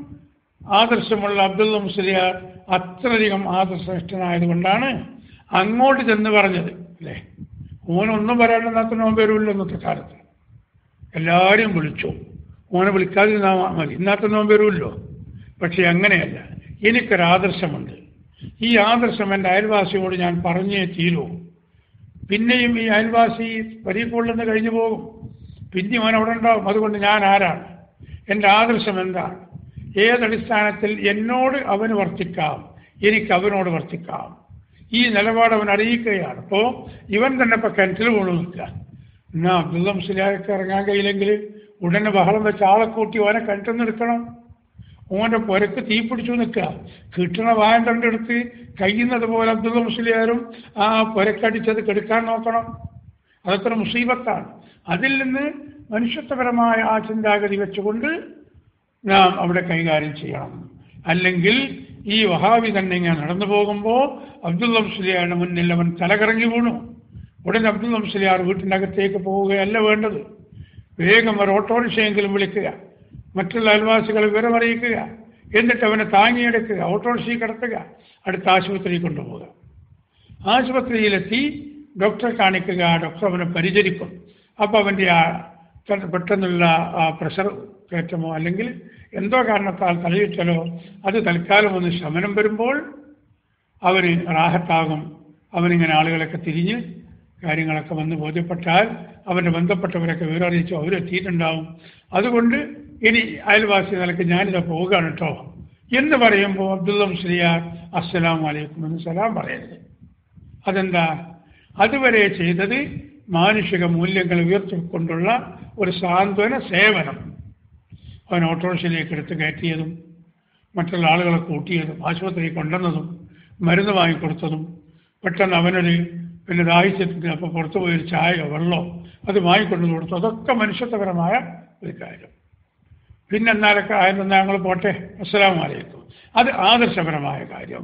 ആദർശമുള്ള അബ്ദുള്ള മുസ്ലിയാർ അത്രയധികം ആദർശനിഷ്ഠനായതുകൊണ്ടാണ് അങ്ങോട്ട് ചെന്ന് പറഞ്ഞത് അല്ലേ ഓനൊന്നും പറയാണ്ടെന്നാത്തിന് ഓൻ വരുമല്ലോ ഇന്നത്തെ കാലത്ത് എല്ലാവരെയും വിളിച്ചു ഓനെ വിളിക്കാതിരുന്നാൽ മതി ഇന്നത്തെ നോൻ വരുമല്ലോ പക്ഷെ അങ്ങനെയല്ല എനിക്കൊരാദർശമുണ്ട് ഈ ആദർശം എൻ്റെ അയൽവാസിയോട് ഞാൻ പറഞ്ഞേ തീരൂ പിന്നെയും ഈ അയൽവാസി പരീക്കൊള്ളുന്ന കഴിഞ്ഞു പോകും പിന്നെയും അവൻ അവിടെ ഉണ്ടാവും അതുകൊണ്ട് ഞാൻ ആരാണ് എൻ്റെ ആദർശം എന്താണ് ഏതടിസ്ഥാനത്തിൽ എന്നോട് അവന് വർത്തിക്കാം എനിക്ക് അവനോട് വർത്തിക്കാം ഈ നിലപാട് അവൻ അറിയിക്കുകയാണ് അപ്പോൾ ഇവൻ തന്നെ ഇപ്പം കിണറ്റിൽ വീണു നിൽക്കുക എന്നാ അബ്ദുള്ള മുസ്ലിയാർക്ക് ഇറങ്ങാൻ കഴിയില്ലെങ്കിൽ ഉടനെ ബഹളം വെച്ച് ആളെ കൂട്ടി ഓനെ കിണറ്റിൽ എടുക്കണം ഓൻ്റെ പുരക്ക് തീ പിടിച്ചു നിൽക്കുക കിട്ടണ വായം കണ്ടെടുത്ത് കഴിയുന്നത് പോലെ അബ്ദുള്ള മുസ്ലിയാരും ആ പുരക്കടിച്ചത് കെടുക്കാൻ നോക്കണം അതൊക്കെ മുസീബത്താണ് അതിൽ നിന്ന് മനുഷ്യത്വപരമായ ആ ചിന്താഗതി വെച്ചുകൊണ്ട് നാം അവിടെ കൈകാര്യം ചെയ്യണം അല്ലെങ്കിൽ ഈ വഹാബി തന്നെ ഇങ്ങനെ നടന്നു പോകുമ്പോൾ അബ്ദുള്ള മുസ്ലിയാരുടെ മുന്നിൽ അവൻ തലകറങ്ങി വീണു ഉടനെ അബ്ദുള്ള മുസ്ലിയാർ വീട്ടിൻ്റെ അകത്തേക്ക് പോവുകയല്ല വേണ്ടത് വേഗം ഒരു ഓട്ടോറിക്ഷയെങ്കിലും വിളിക്കുക മറ്റുള്ള അയൽവാസികളെ വിവരമറിയിക്കുക എന്നിട്ട് അവനെ താങ്ങിയെടുക്കുക ഓട്ടോറിക്ഷയിൽ കിടത്തുക അടുത്ത ആശുപത്രിയിൽ കൊണ്ടുപോവുക ആശുപത്രിയിലെത്തി ഡോക്ടറെ കാണിക്കുക ഡോക്ടർ അവനെ പരിചരിക്കും അപ്പോൾ അവൻ്റെ ആ ത- പെട്ടെന്നുള്ള ആ പ്രഷർ കയറ്റമോ അല്ലെങ്കിൽ എന്തോ കാരണത്താൽ തലയിട്ടലോ അത് തൽക്കാലം ഒന്ന് ശമനം വരുമ്പോൾ അവന് റാഹത്താകും അവനിങ്ങനെ ആളുകളൊക്കെ തിരിഞ്ഞ് കാര്യങ്ങളൊക്കെ വന്ന് ബോധ്യപ്പെട്ടാൽ അവൻ്റെ ബന്ധപ്പെട്ടവരൊക്കെ വിവരറിയിച്ചു അവരെത്തിയിട്ടുണ്ടാവും അതുകൊണ്ട് ഇനി അയൽവാസി നിലക്ക് ഞാനിതാ പോവുകയാണ് കേട്ടോ എന്ന് പറയുമ്പോൾ അബ്ദുള്ള മുസ്ലിയാർ അസ്സലാം വലൈക്കും എന്ന് സലാം പറയരുത് അതെന്താ അതുവരെ ചെയ്തത് മാനുഷിക മൂല്യങ്ങൾ ഉയർത്തിക്കൊണ്ടുള്ള ഒരു സാന്ത്വന സേവനം അവൻ ഓട്ടോറിക്ഷയിലേക്ക് എടുത്ത് കയറ്റിയതും മറ്റുള്ള ആളുകളെ കൂട്ടിയതും ആശുപത്രിയിൽ കൊണ്ടുവന്നതും മരുന്ന് വാങ്ങിക്കൊടുത്തതും പെട്ടെന്ന് അവനൊരു പിന്നെ ദാഹിച്ചിട്ട് അപ്പോൾ പുറത്തു പോയൊരു ചായയോ വെള്ളമോ അത് വാങ്ങിക്കൊണ്ടു കൊടുത്തു അതൊക്കെ മനുഷ്യത്വപരമായ ഒരു കാര്യം പിന്നെ എന്നാലൊക്കെ ആയിരുന്നു ഞങ്ങൾ പോട്ടെ അസ്സലാം വലൈക്കും അത് ആദർശപരമായ കാര്യം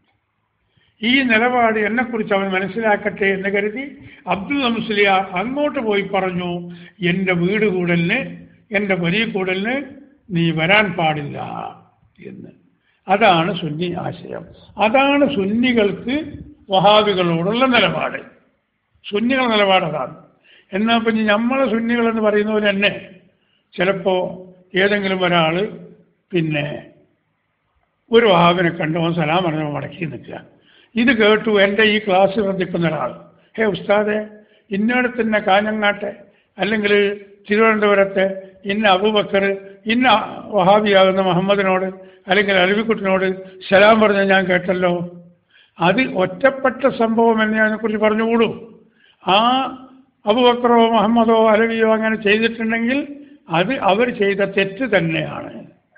ഈ നിലപാട് എന്നെക്കുറിച്ച് അവൻ മനസ്സിലാക്കട്ടെ എന്ന് കരുതി അബ്ദുൽ മുസ്ലിയാർ അങ്ങോട്ട് പോയി പറഞ്ഞു എൻ്റെ വീട് കൂടലിന് എൻ്റെ പൊരി കൂടലിന് നീ വരാൻ പാടില്ല എന്ന് അതാണ് സുന്നി ആശയം അതാണ് സുന്നികൾക്ക് വഹാബികളോടുള്ള നിലപാട് സുന്നികൾ നിലപാട് അതാണ് എന്നാൽ പിന്നെ നമ്മളെ സുന്നികൾ എന്ന് പറയുന്ന പോലെ തന്നെ ചിലപ്പോൾ ഏതെങ്കിലും ഒരാൾ പിന്നെ ഒരു വഹാബിനെ കണ്ടു അവൻ സലാം പറഞ്ഞപ്പോൾ മടക്കി നിൽക്കുക ഇത് കേട്ടു എൻ്റെ ഈ ക്ലാസ് ശ്രദ്ധിക്കുന്ന ഒരാൾ ഹേ ഉസ്താദെ ഇന്നയിടത്ത് ഇന്ന കാഞ്ഞങ്ങാട്ടെ അല്ലെങ്കിൽ തിരുവനന്തപുരത്തെ ഇന്ന അബൂബക്കർ ഇന്ന വഹാബിയാകുന്ന മുഹമ്മദിനോട് അല്ലെങ്കിൽ അലവിക്കുട്ടിനോട് സലാം പറഞ്ഞ ഞാൻ കേട്ടല്ലോ അത് ഒറ്റപ്പെട്ട സംഭവം എന്ന് അതിനെക്കുറിച്ച് പറഞ്ഞുകൂടൂ ആ അബുബക്കറോ മുഹമ്മദോ അലവിയോ അങ്ങനെ ചെയ്തിട്ടുണ്ടെങ്കിൽ അത് അവർ ചെയ്ത തെറ്റ് തന്നെയാണ്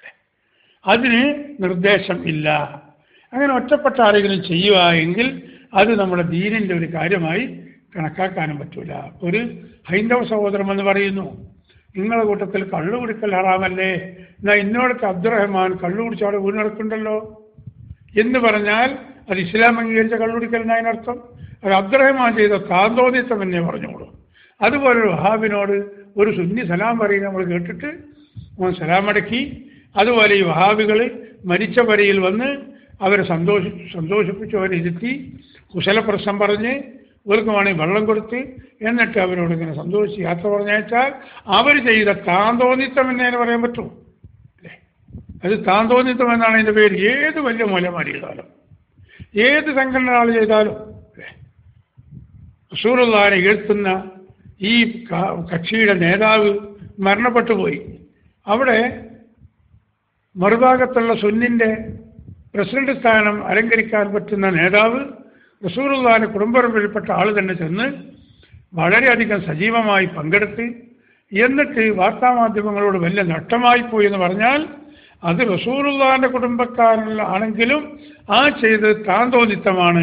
അതിന് നിർദ്ദേശം ഇല്ല അങ്ങനെ ഒറ്റപ്പെട്ട ആരെങ്കിലും ചെയ്യുക എങ്കിൽ അത് നമ്മുടെ ദീനിൻ്റെ ഒരു കാര്യമായി കണക്കാക്കാനും പറ്റൂല ഒരു ഹൈന്ദവ സഹോദരം എന്ന് പറയുന്നു നിങ്ങളുടെ കൂട്ടത്തിൽ കള്ളു കുടിക്കൽ ഹറാമല്ലേ എന്നാ ഇന്നോടത്തെ അബ്ദുറഹ്മാൻ കള്ളു കുടിച്ചവിടെ വീണ് നടക്കുന്നുണ്ടല്ലോ എന്ന് പറഞ്ഞാൽ അത് ഇസ്ലാം അംഗീകരിച്ച കള്ളുടിക്കൽ എന്നതിനർത്ഥം അത് അബ്ദുറഹ്മാൻ ചെയ്ത താന്തോദിത്തം എന്നേ പറഞ്ഞോളൂ അതുപോലെ ഒരു വഹാബിനോട് ഒരു സുന്നി സലാം പറയും നമ്മൾ കേട്ടിട്ട് അവൻ സലാം അടക്കി അതുപോലെ ഈ വഹാബികൾ മരിച്ച വരയിൽ വന്ന് അവരെ സന്തോഷി സന്തോഷിപ്പിച്ച് അവരെ ഇരുത്തി കുശലപ്രശ്നം പറഞ്ഞ് ഇവർക്ക് വേണമെങ്കിൽ വെള്ളം കൊടുത്ത് എന്നിട്ട് അവരോട് ഇങ്ങനെ സന്തോഷിച്ച് യാത്ര പറഞ്ഞയച്ചാൽ അവർ ചെയ്ത താന്തോന്നിത്തം എന്നേ പറയാൻ പറ്റുമോ അല്ലേ അത് താന്തോന്നിത്തം എന്നാണ് അതിൻ്റെ പേര് ഏത് വലിയ മൂലമാരി ചെയ്താലും ഏത് സംഘടന ആൾ ചെയ്താലും അല്ലേ റസൂറുള്ളാനെ എഴുത്തുന്ന ഈ ക- കക്ഷിയുടെ നേതാവ് മരണപ്പെട്ടു പോയി അവിടെ മറുഭാഗത്തുള്ള സുന്നിൻ്റെ പ്രസിഡന്റ് സ്ഥാനം അലങ്കരിക്കാൻ പറ്റുന്ന നേതാവ് റസൂറുള്ളാന്റെ കുടുംബപരമ്പരയിൽപ്പെട്ട ആൾ തന്നെ ചെന്ന് വളരെയധികം സജീവമായി പങ്കെടുത്ത് എന്നിട്ട് വാർത്താമാധ്യമങ്ങളോട് വലിയ നഷ്ടമായി പോയി എന്ന് പറഞ്ഞാൽ അത് റസൂറുള്ളാന്റെ കുടുംബക്കാരിൽ ആണെങ്കിലും ആ ചെയ്തത് താന്തോന്നിത്തമാണ്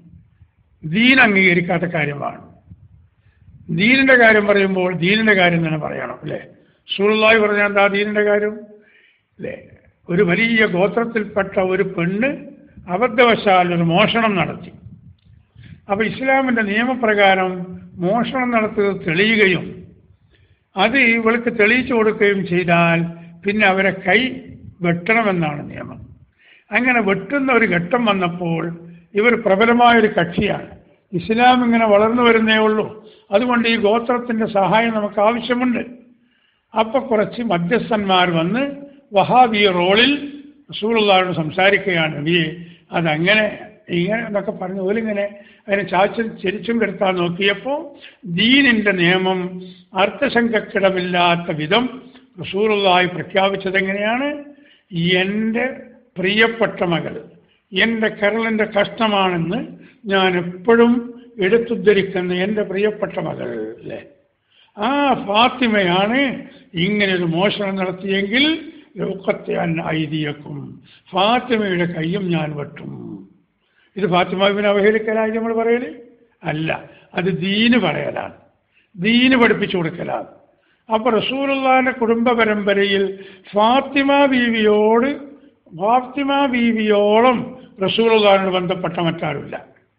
ദീൻ അംഗീകരിക്കാത്ത കാര്യമാണ് ദീനിന്റെ കാര്യം പറയുമ്പോൾ ദീനിന്റെ കാര്യം തന്നെ പറയണം അല്ലേ സൂറുള്ളായി പറഞ്ഞാൽ എന്താ ദീനിന്റെ കാര്യം അല്ലേ ഒരു വലിയ ഗോത്രത്തിൽപ്പെട്ട ഒരു പെണ്ണ് അബദ്ധവശാൽ ഒരു മോഷണം നടത്തി അപ്പൊ ഇസ്ലാമിന്റെ നിയമപ്രകാരം മോഷണം നടത്തിയത് തെളിയുകയും അത് ഇവൾക്ക് തെളിയിച്ചു കൊടുക്കുകയും ചെയ്താൽ പിന്നെ അവരെ കൈ വെട്ടണമെന്നാണ് നിയമം അങ്ങനെ വെട്ടുന്ന ഒരു ഘട്ടം വന്നപ്പോൾ ഇവർ പ്രബലമായ ഒരു കക്ഷിയാണ് ഇസ്ലാം ഇങ്ങനെ വളർന്നു വരുന്നേ ഉള്ളൂ അതുകൊണ്ട് ഈ ഗോത്രത്തിന്റെ സഹായം നമുക്ക് ആവശ്യമുണ്ട് അപ്പൊ കുറച്ച് മധ്യസ്ഥന്മാർ വന്ന് വഹാബി റോളിൽ റസൂലുള്ളാഹിനോട് സംസാരിക്കുകയാണ് നബിയെ അതങ്ങനെ ഇങ്ങനെ എന്നൊക്കെ പറഞ്ഞ് ഓലിങ്ങനെ അതിനെ ചാച്ചും ചെരിച്ചും കിടത്താൻ നോക്കിയപ്പോൾ ദീനിന്റെ നിയമം അർത്ഥശങ്കക്കിടമില്ലാത്ത വിധം റസൂലുള്ളാഹി പ്രഖ്യാപിച്ചത് എങ്ങനെയാണ് എൻ്റെ പ്രിയപ്പെട്ട മകൾ എൻ്റെ കരളിൻ്റെ കഷ്ടമാണെന്ന് ഞാൻ എപ്പോഴും എടുത്തുദ്ധരിക്കുന്ന എൻ്റെ പ്രിയപ്പെട്ട മകൾ അല്ലേ ആ ഫാത്തിമയാണ് ഇങ്ങനെ ഒരു മോഷണം നടത്തിയെങ്കിൽ ലോകത്തെ ഐതിയക്കും ഫാത്തിമയുടെ കയ്യും ഞാൻ വെട്ടും ഇത് ഫാത്തിമാവിനെ അവഹേളിക്കലായി നമ്മൾ പറയല് അല്ല അത് ദീന് പറയലാണ് ദീന് പഠിപ്പിച്ചു കൊടുക്കലാണ് അപ്പൊ റസൂലുള്ളാന്റെ കുടുംബ പരമ്പരയിൽ ഫാത്തിമ ബീവിയോട് ഫാത്തിമ ബീവിയോളം റസൂലുള്ളാഹിനോട് ബന്ധപ്പെട്ട മറ്റാരുമില്ല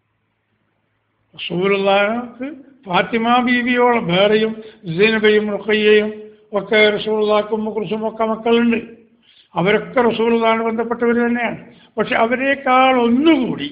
റസൂലുള്ളാഹിക്ക് ഫാത്തിമ ബീവിയോളം വേറെയും സീനബയും റുഖയ്യയും ഒക്കെ റസൂലുള്ളാക്കും കുറിച്ചും ഒക്കെ മക്കളുണ്ട് അവരൊക്കെ റസൂലുള്ളാഹിന് ബന്ധപ്പെട്ടവർ തന്നെയാണ് പക്ഷെ അവരെക്കാൾ ഒന്നുകൂടി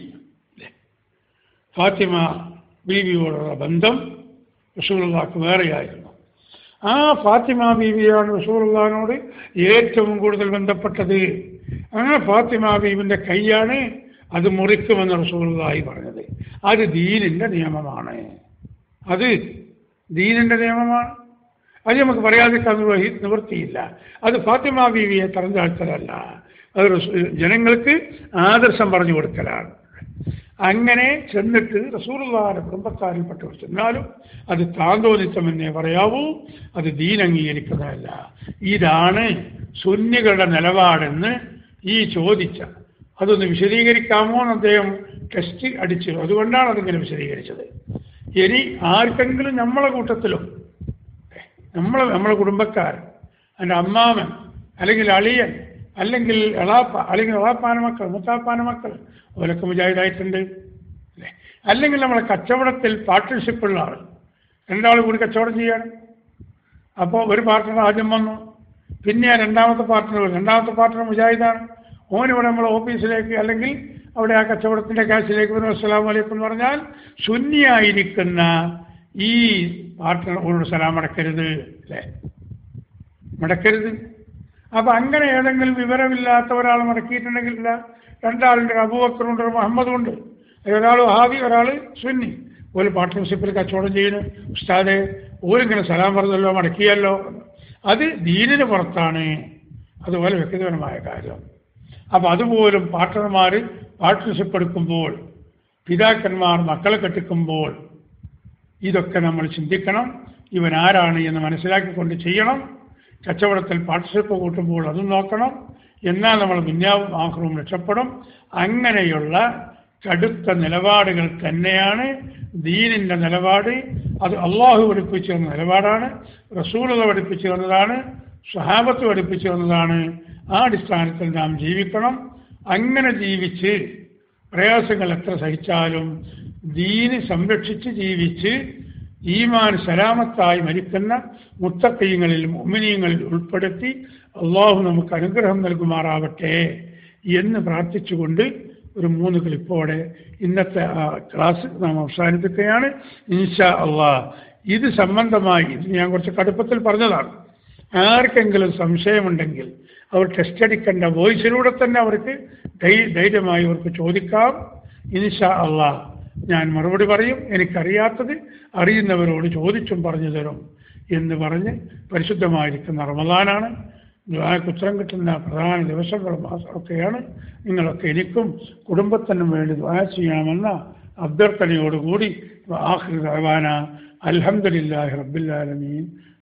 ഫാത്തിമ ബീവിയോടുള്ള ബന്ധം റസൂലുള്ളാക്ക് വേറെയായിരുന്നു ആ ഫാത്തിമ ബീവിയാണ് റസൂലുള്ളാഹിനോട് ഏറ്റവും കൂടുതൽ ബന്ധപ്പെട്ടത് ആ ഫാത്തിമ ബീവിന്റെ കൈയാണ് അത് മുറിക്കുമെന്ന് റസൂലുള്ളാഹി പറഞ്ഞത് അത് ദീനിന്റെ നിയമമാണ് അത് ദീനിന്റെ നിയമമാണ് അത് നമുക്ക് പറയാതിരിക്കാൻ നിർവഹി- നിവൃത്തിയില്ല അത് ഫാത്തിമ ബീവിയെ തരംതാഴ്ത്തലല്ല അത് റസൂ- ജനങ്ങൾക്ക് ആദർശം പറഞ്ഞു കൊടുക്കലാണ് അങ്ങനെ ചെന്നിട്ട് റസൂറുള്ളാഹിന്റെ കുടുംബക്കാരിൽപ്പെട്ടവർ ചെന്നാലും അത് താന്തോന്നിത്തം എന്നേ പറയാവൂ അത് ദീൻ അംഗീകരിക്കുന്നതല്ല ഇതാണ് സുന്നികളുടെ നിലപാടെന്ന് ഈ ചോദിച്ച അതൊന്ന് വിശദീകരിക്കാമോ എന്ന് അദ്ദേഹം ടെസ്റ്റ് അടിച്ചു അതുകൊണ്ടാണ് അതിങ്ങനെ വിശദീകരിച്ചത് ഇനി ആർക്കെങ്കിലും നമ്മളെ കൂട്ടത്തിലും നമ്മളെ നമ്മളെ കുടുംബക്കാർ എൻ്റെ അമ്മാമൻ അല്ലെങ്കിൽ അളിയൻ അല്ലെങ്കിൽ എളാപ്പ അല്ലെങ്കിൽ എളാപ്പാന മക്കൾ മുത്താപ്പാന മക്കൾ അവരൊക്കെ മുജാഹിദായിട്ടുണ്ട് അല്ലേ അല്ലെങ്കിൽ നമ്മളെ കച്ചവടത്തിൽ പാർട്ട്ണർഷിപ്പുള്ള ആൾ രണ്ടാൾ കൂടി കച്ചവടം ചെയ്യാണ് അപ്പോൾ ഒരു പാർട്ട്ണർ ആദ്യം വന്നു പിന്നെ ആ രണ്ടാമത്തെ പാർട്ട്ണർ വരും രണ്ടാമത്തെ പാർട്ട്ണർ മുജാഹിദാണ് ഓനിവിടെ നമ്മളെ ഓഫീസിലേക്ക് അല്ലെങ്കിൽ അവിടെ ആ കച്ചവടത്തിൻ്റെ കാശിലേക്ക് വരും അസ്സലാമു അലൈക്കും എന്ന് പറഞ്ഞാൽ ശൂന്യായിരിക്കുന്ന ഈ പാർട്ട്ണറോട് സലാം അടക്കരുത് അല്ലേ മടക്കരുത് അപ്പൊ അങ്ങനെ ഏതെങ്കിലും വിവരമില്ലാത്ത ഒരാൾ മടക്കിയിട്ടുണ്ടെങ്കിൽ ഇല്ല രണ്ടാളുണ്ട് ഒരു അബൂബക്കറുണ്ട് ഒരു മുഹമ്മദും ഉണ്ട് ഒരാൾ വഹാബി ഒരാൾ സുന്നി ഒരു പാർട്ട്ണർഷിപ്പിൽ കച്ചവടം ചെയ്യുന്നു ഉസ്താദെ ഓരിങ്ങനെ സലാം പറഞ്ഞല്ലോ മടക്കിയല്ലോ അത് ദീനിന് പുറത്താണ് അതുപോലെ വ്യക്തിപരമായ കാര്യം അപ്പം അതുപോലും പാർട്ട്ണർമാർ പാർട്ട്ണർഷിപ്പ് എടുക്കുമ്പോൾ പിതാക്കന്മാർ മക്കളെ കെട്ടിക്കുമ്പോൾ ഇതൊക്കെ നമ്മൾ ചിന്തിക്കണം ഇവൻ ആരാണ് എന്ന് മനസ്സിലാക്കിക്കൊണ്ട് ചെയ്യണം കച്ചവടത്തിൽ പാർട്ട്ണർഷിപ്പ് കൂട്ടുമ്പോൾ അതും നോക്കണം എന്നാൽ നമ്മൾ ദുന്യാവും ആഹ്റവും രക്ഷപ്പെടും അങ്ങനെയുള്ള കടുത്ത നിലപാടുകൾ തന്നെയാണ് ദീനിൻ്റെ നിലപാട് അത് അള്ളാഹു പഠിപ്പിച്ചു തന്ന നിലപാടാണ് റസൂലത പഠിപ്പിച്ചു തന്നതാണ് സ്വഹാബത്ത് പഠിപ്പിച്ചു തന്നതാണ് ആ അടിസ്ഥാനത്തിൽ നാം ജീവിക്കണം അങ്ങനെ ജീവിച്ച് പ്രയാസങ്ങൾ എത്ര സഹിച്ചാലും ദീന് സംരക്ഷിച്ച് ജീവിച്ച് ഈമാൻ സലാമത്തായി മരിക്കുന്ന മുത്തക്കയ്യങ്ങളിൽ ഉമ്മിനീയങ്ങളിൽ ഉൾപ്പെടുത്തി അള്ളാഹു നമുക്ക് അനുഗ്രഹം നൽകുമാറാവട്ടെ എന്ന് പ്രാർത്ഥിച്ചുകൊണ്ട് ഒരു മൂന്ന് ക്ലിപ്പോടെ ഇന്നത്തെ ആ ക്ലാസ് നാം അവസാനിപ്പിക്കുകയാണ് ഇൻഷാ അള്ളാഹ് ഇത് സംബന്ധമായി ഇത് ഞാൻ കുറച്ച് കടുപ്പത്തിൽ പറഞ്ഞതാണ് ആർക്കെങ്കിലും സംശയമുണ്ടെങ്കിൽ അവർ ടെസ്റ്റ് അടിക്കേണ്ട വോയിസിലൂടെ തന്നെ അവർക്ക് ധൈ- ധൈര്യമായി അവർക്ക് ചോദിക്കാം ഇൻഷാ അള്ളാഹ് ഞാൻ മറുപടി പറയും എനിക്കറിയാത്തത് അറിയുന്നവരോട് ചോദിച്ചും പറഞ്ഞു തരും എന്ന് പറഞ്ഞ് പരിശുദ്ധമായിരിക്കുന്ന റമദാനാണ് ദ്വാരക്ക് ഉത്തരം കിട്ടുന്ന പ്രധാന ദിവസങ്ങളും മാസമൊക്കെയാണ് നിങ്ങളൊക്കെ എനിക്കും കുടുംബത്തിനും വേണ്ടി ദ്വാര ചെയ്യണമെന്ന അഭ്യർത്ഥനയോടുകൂടി ആഹ്ലാന അൽഹംദുലില്ലാഹി റബ്ബിൽ ആലമീൻ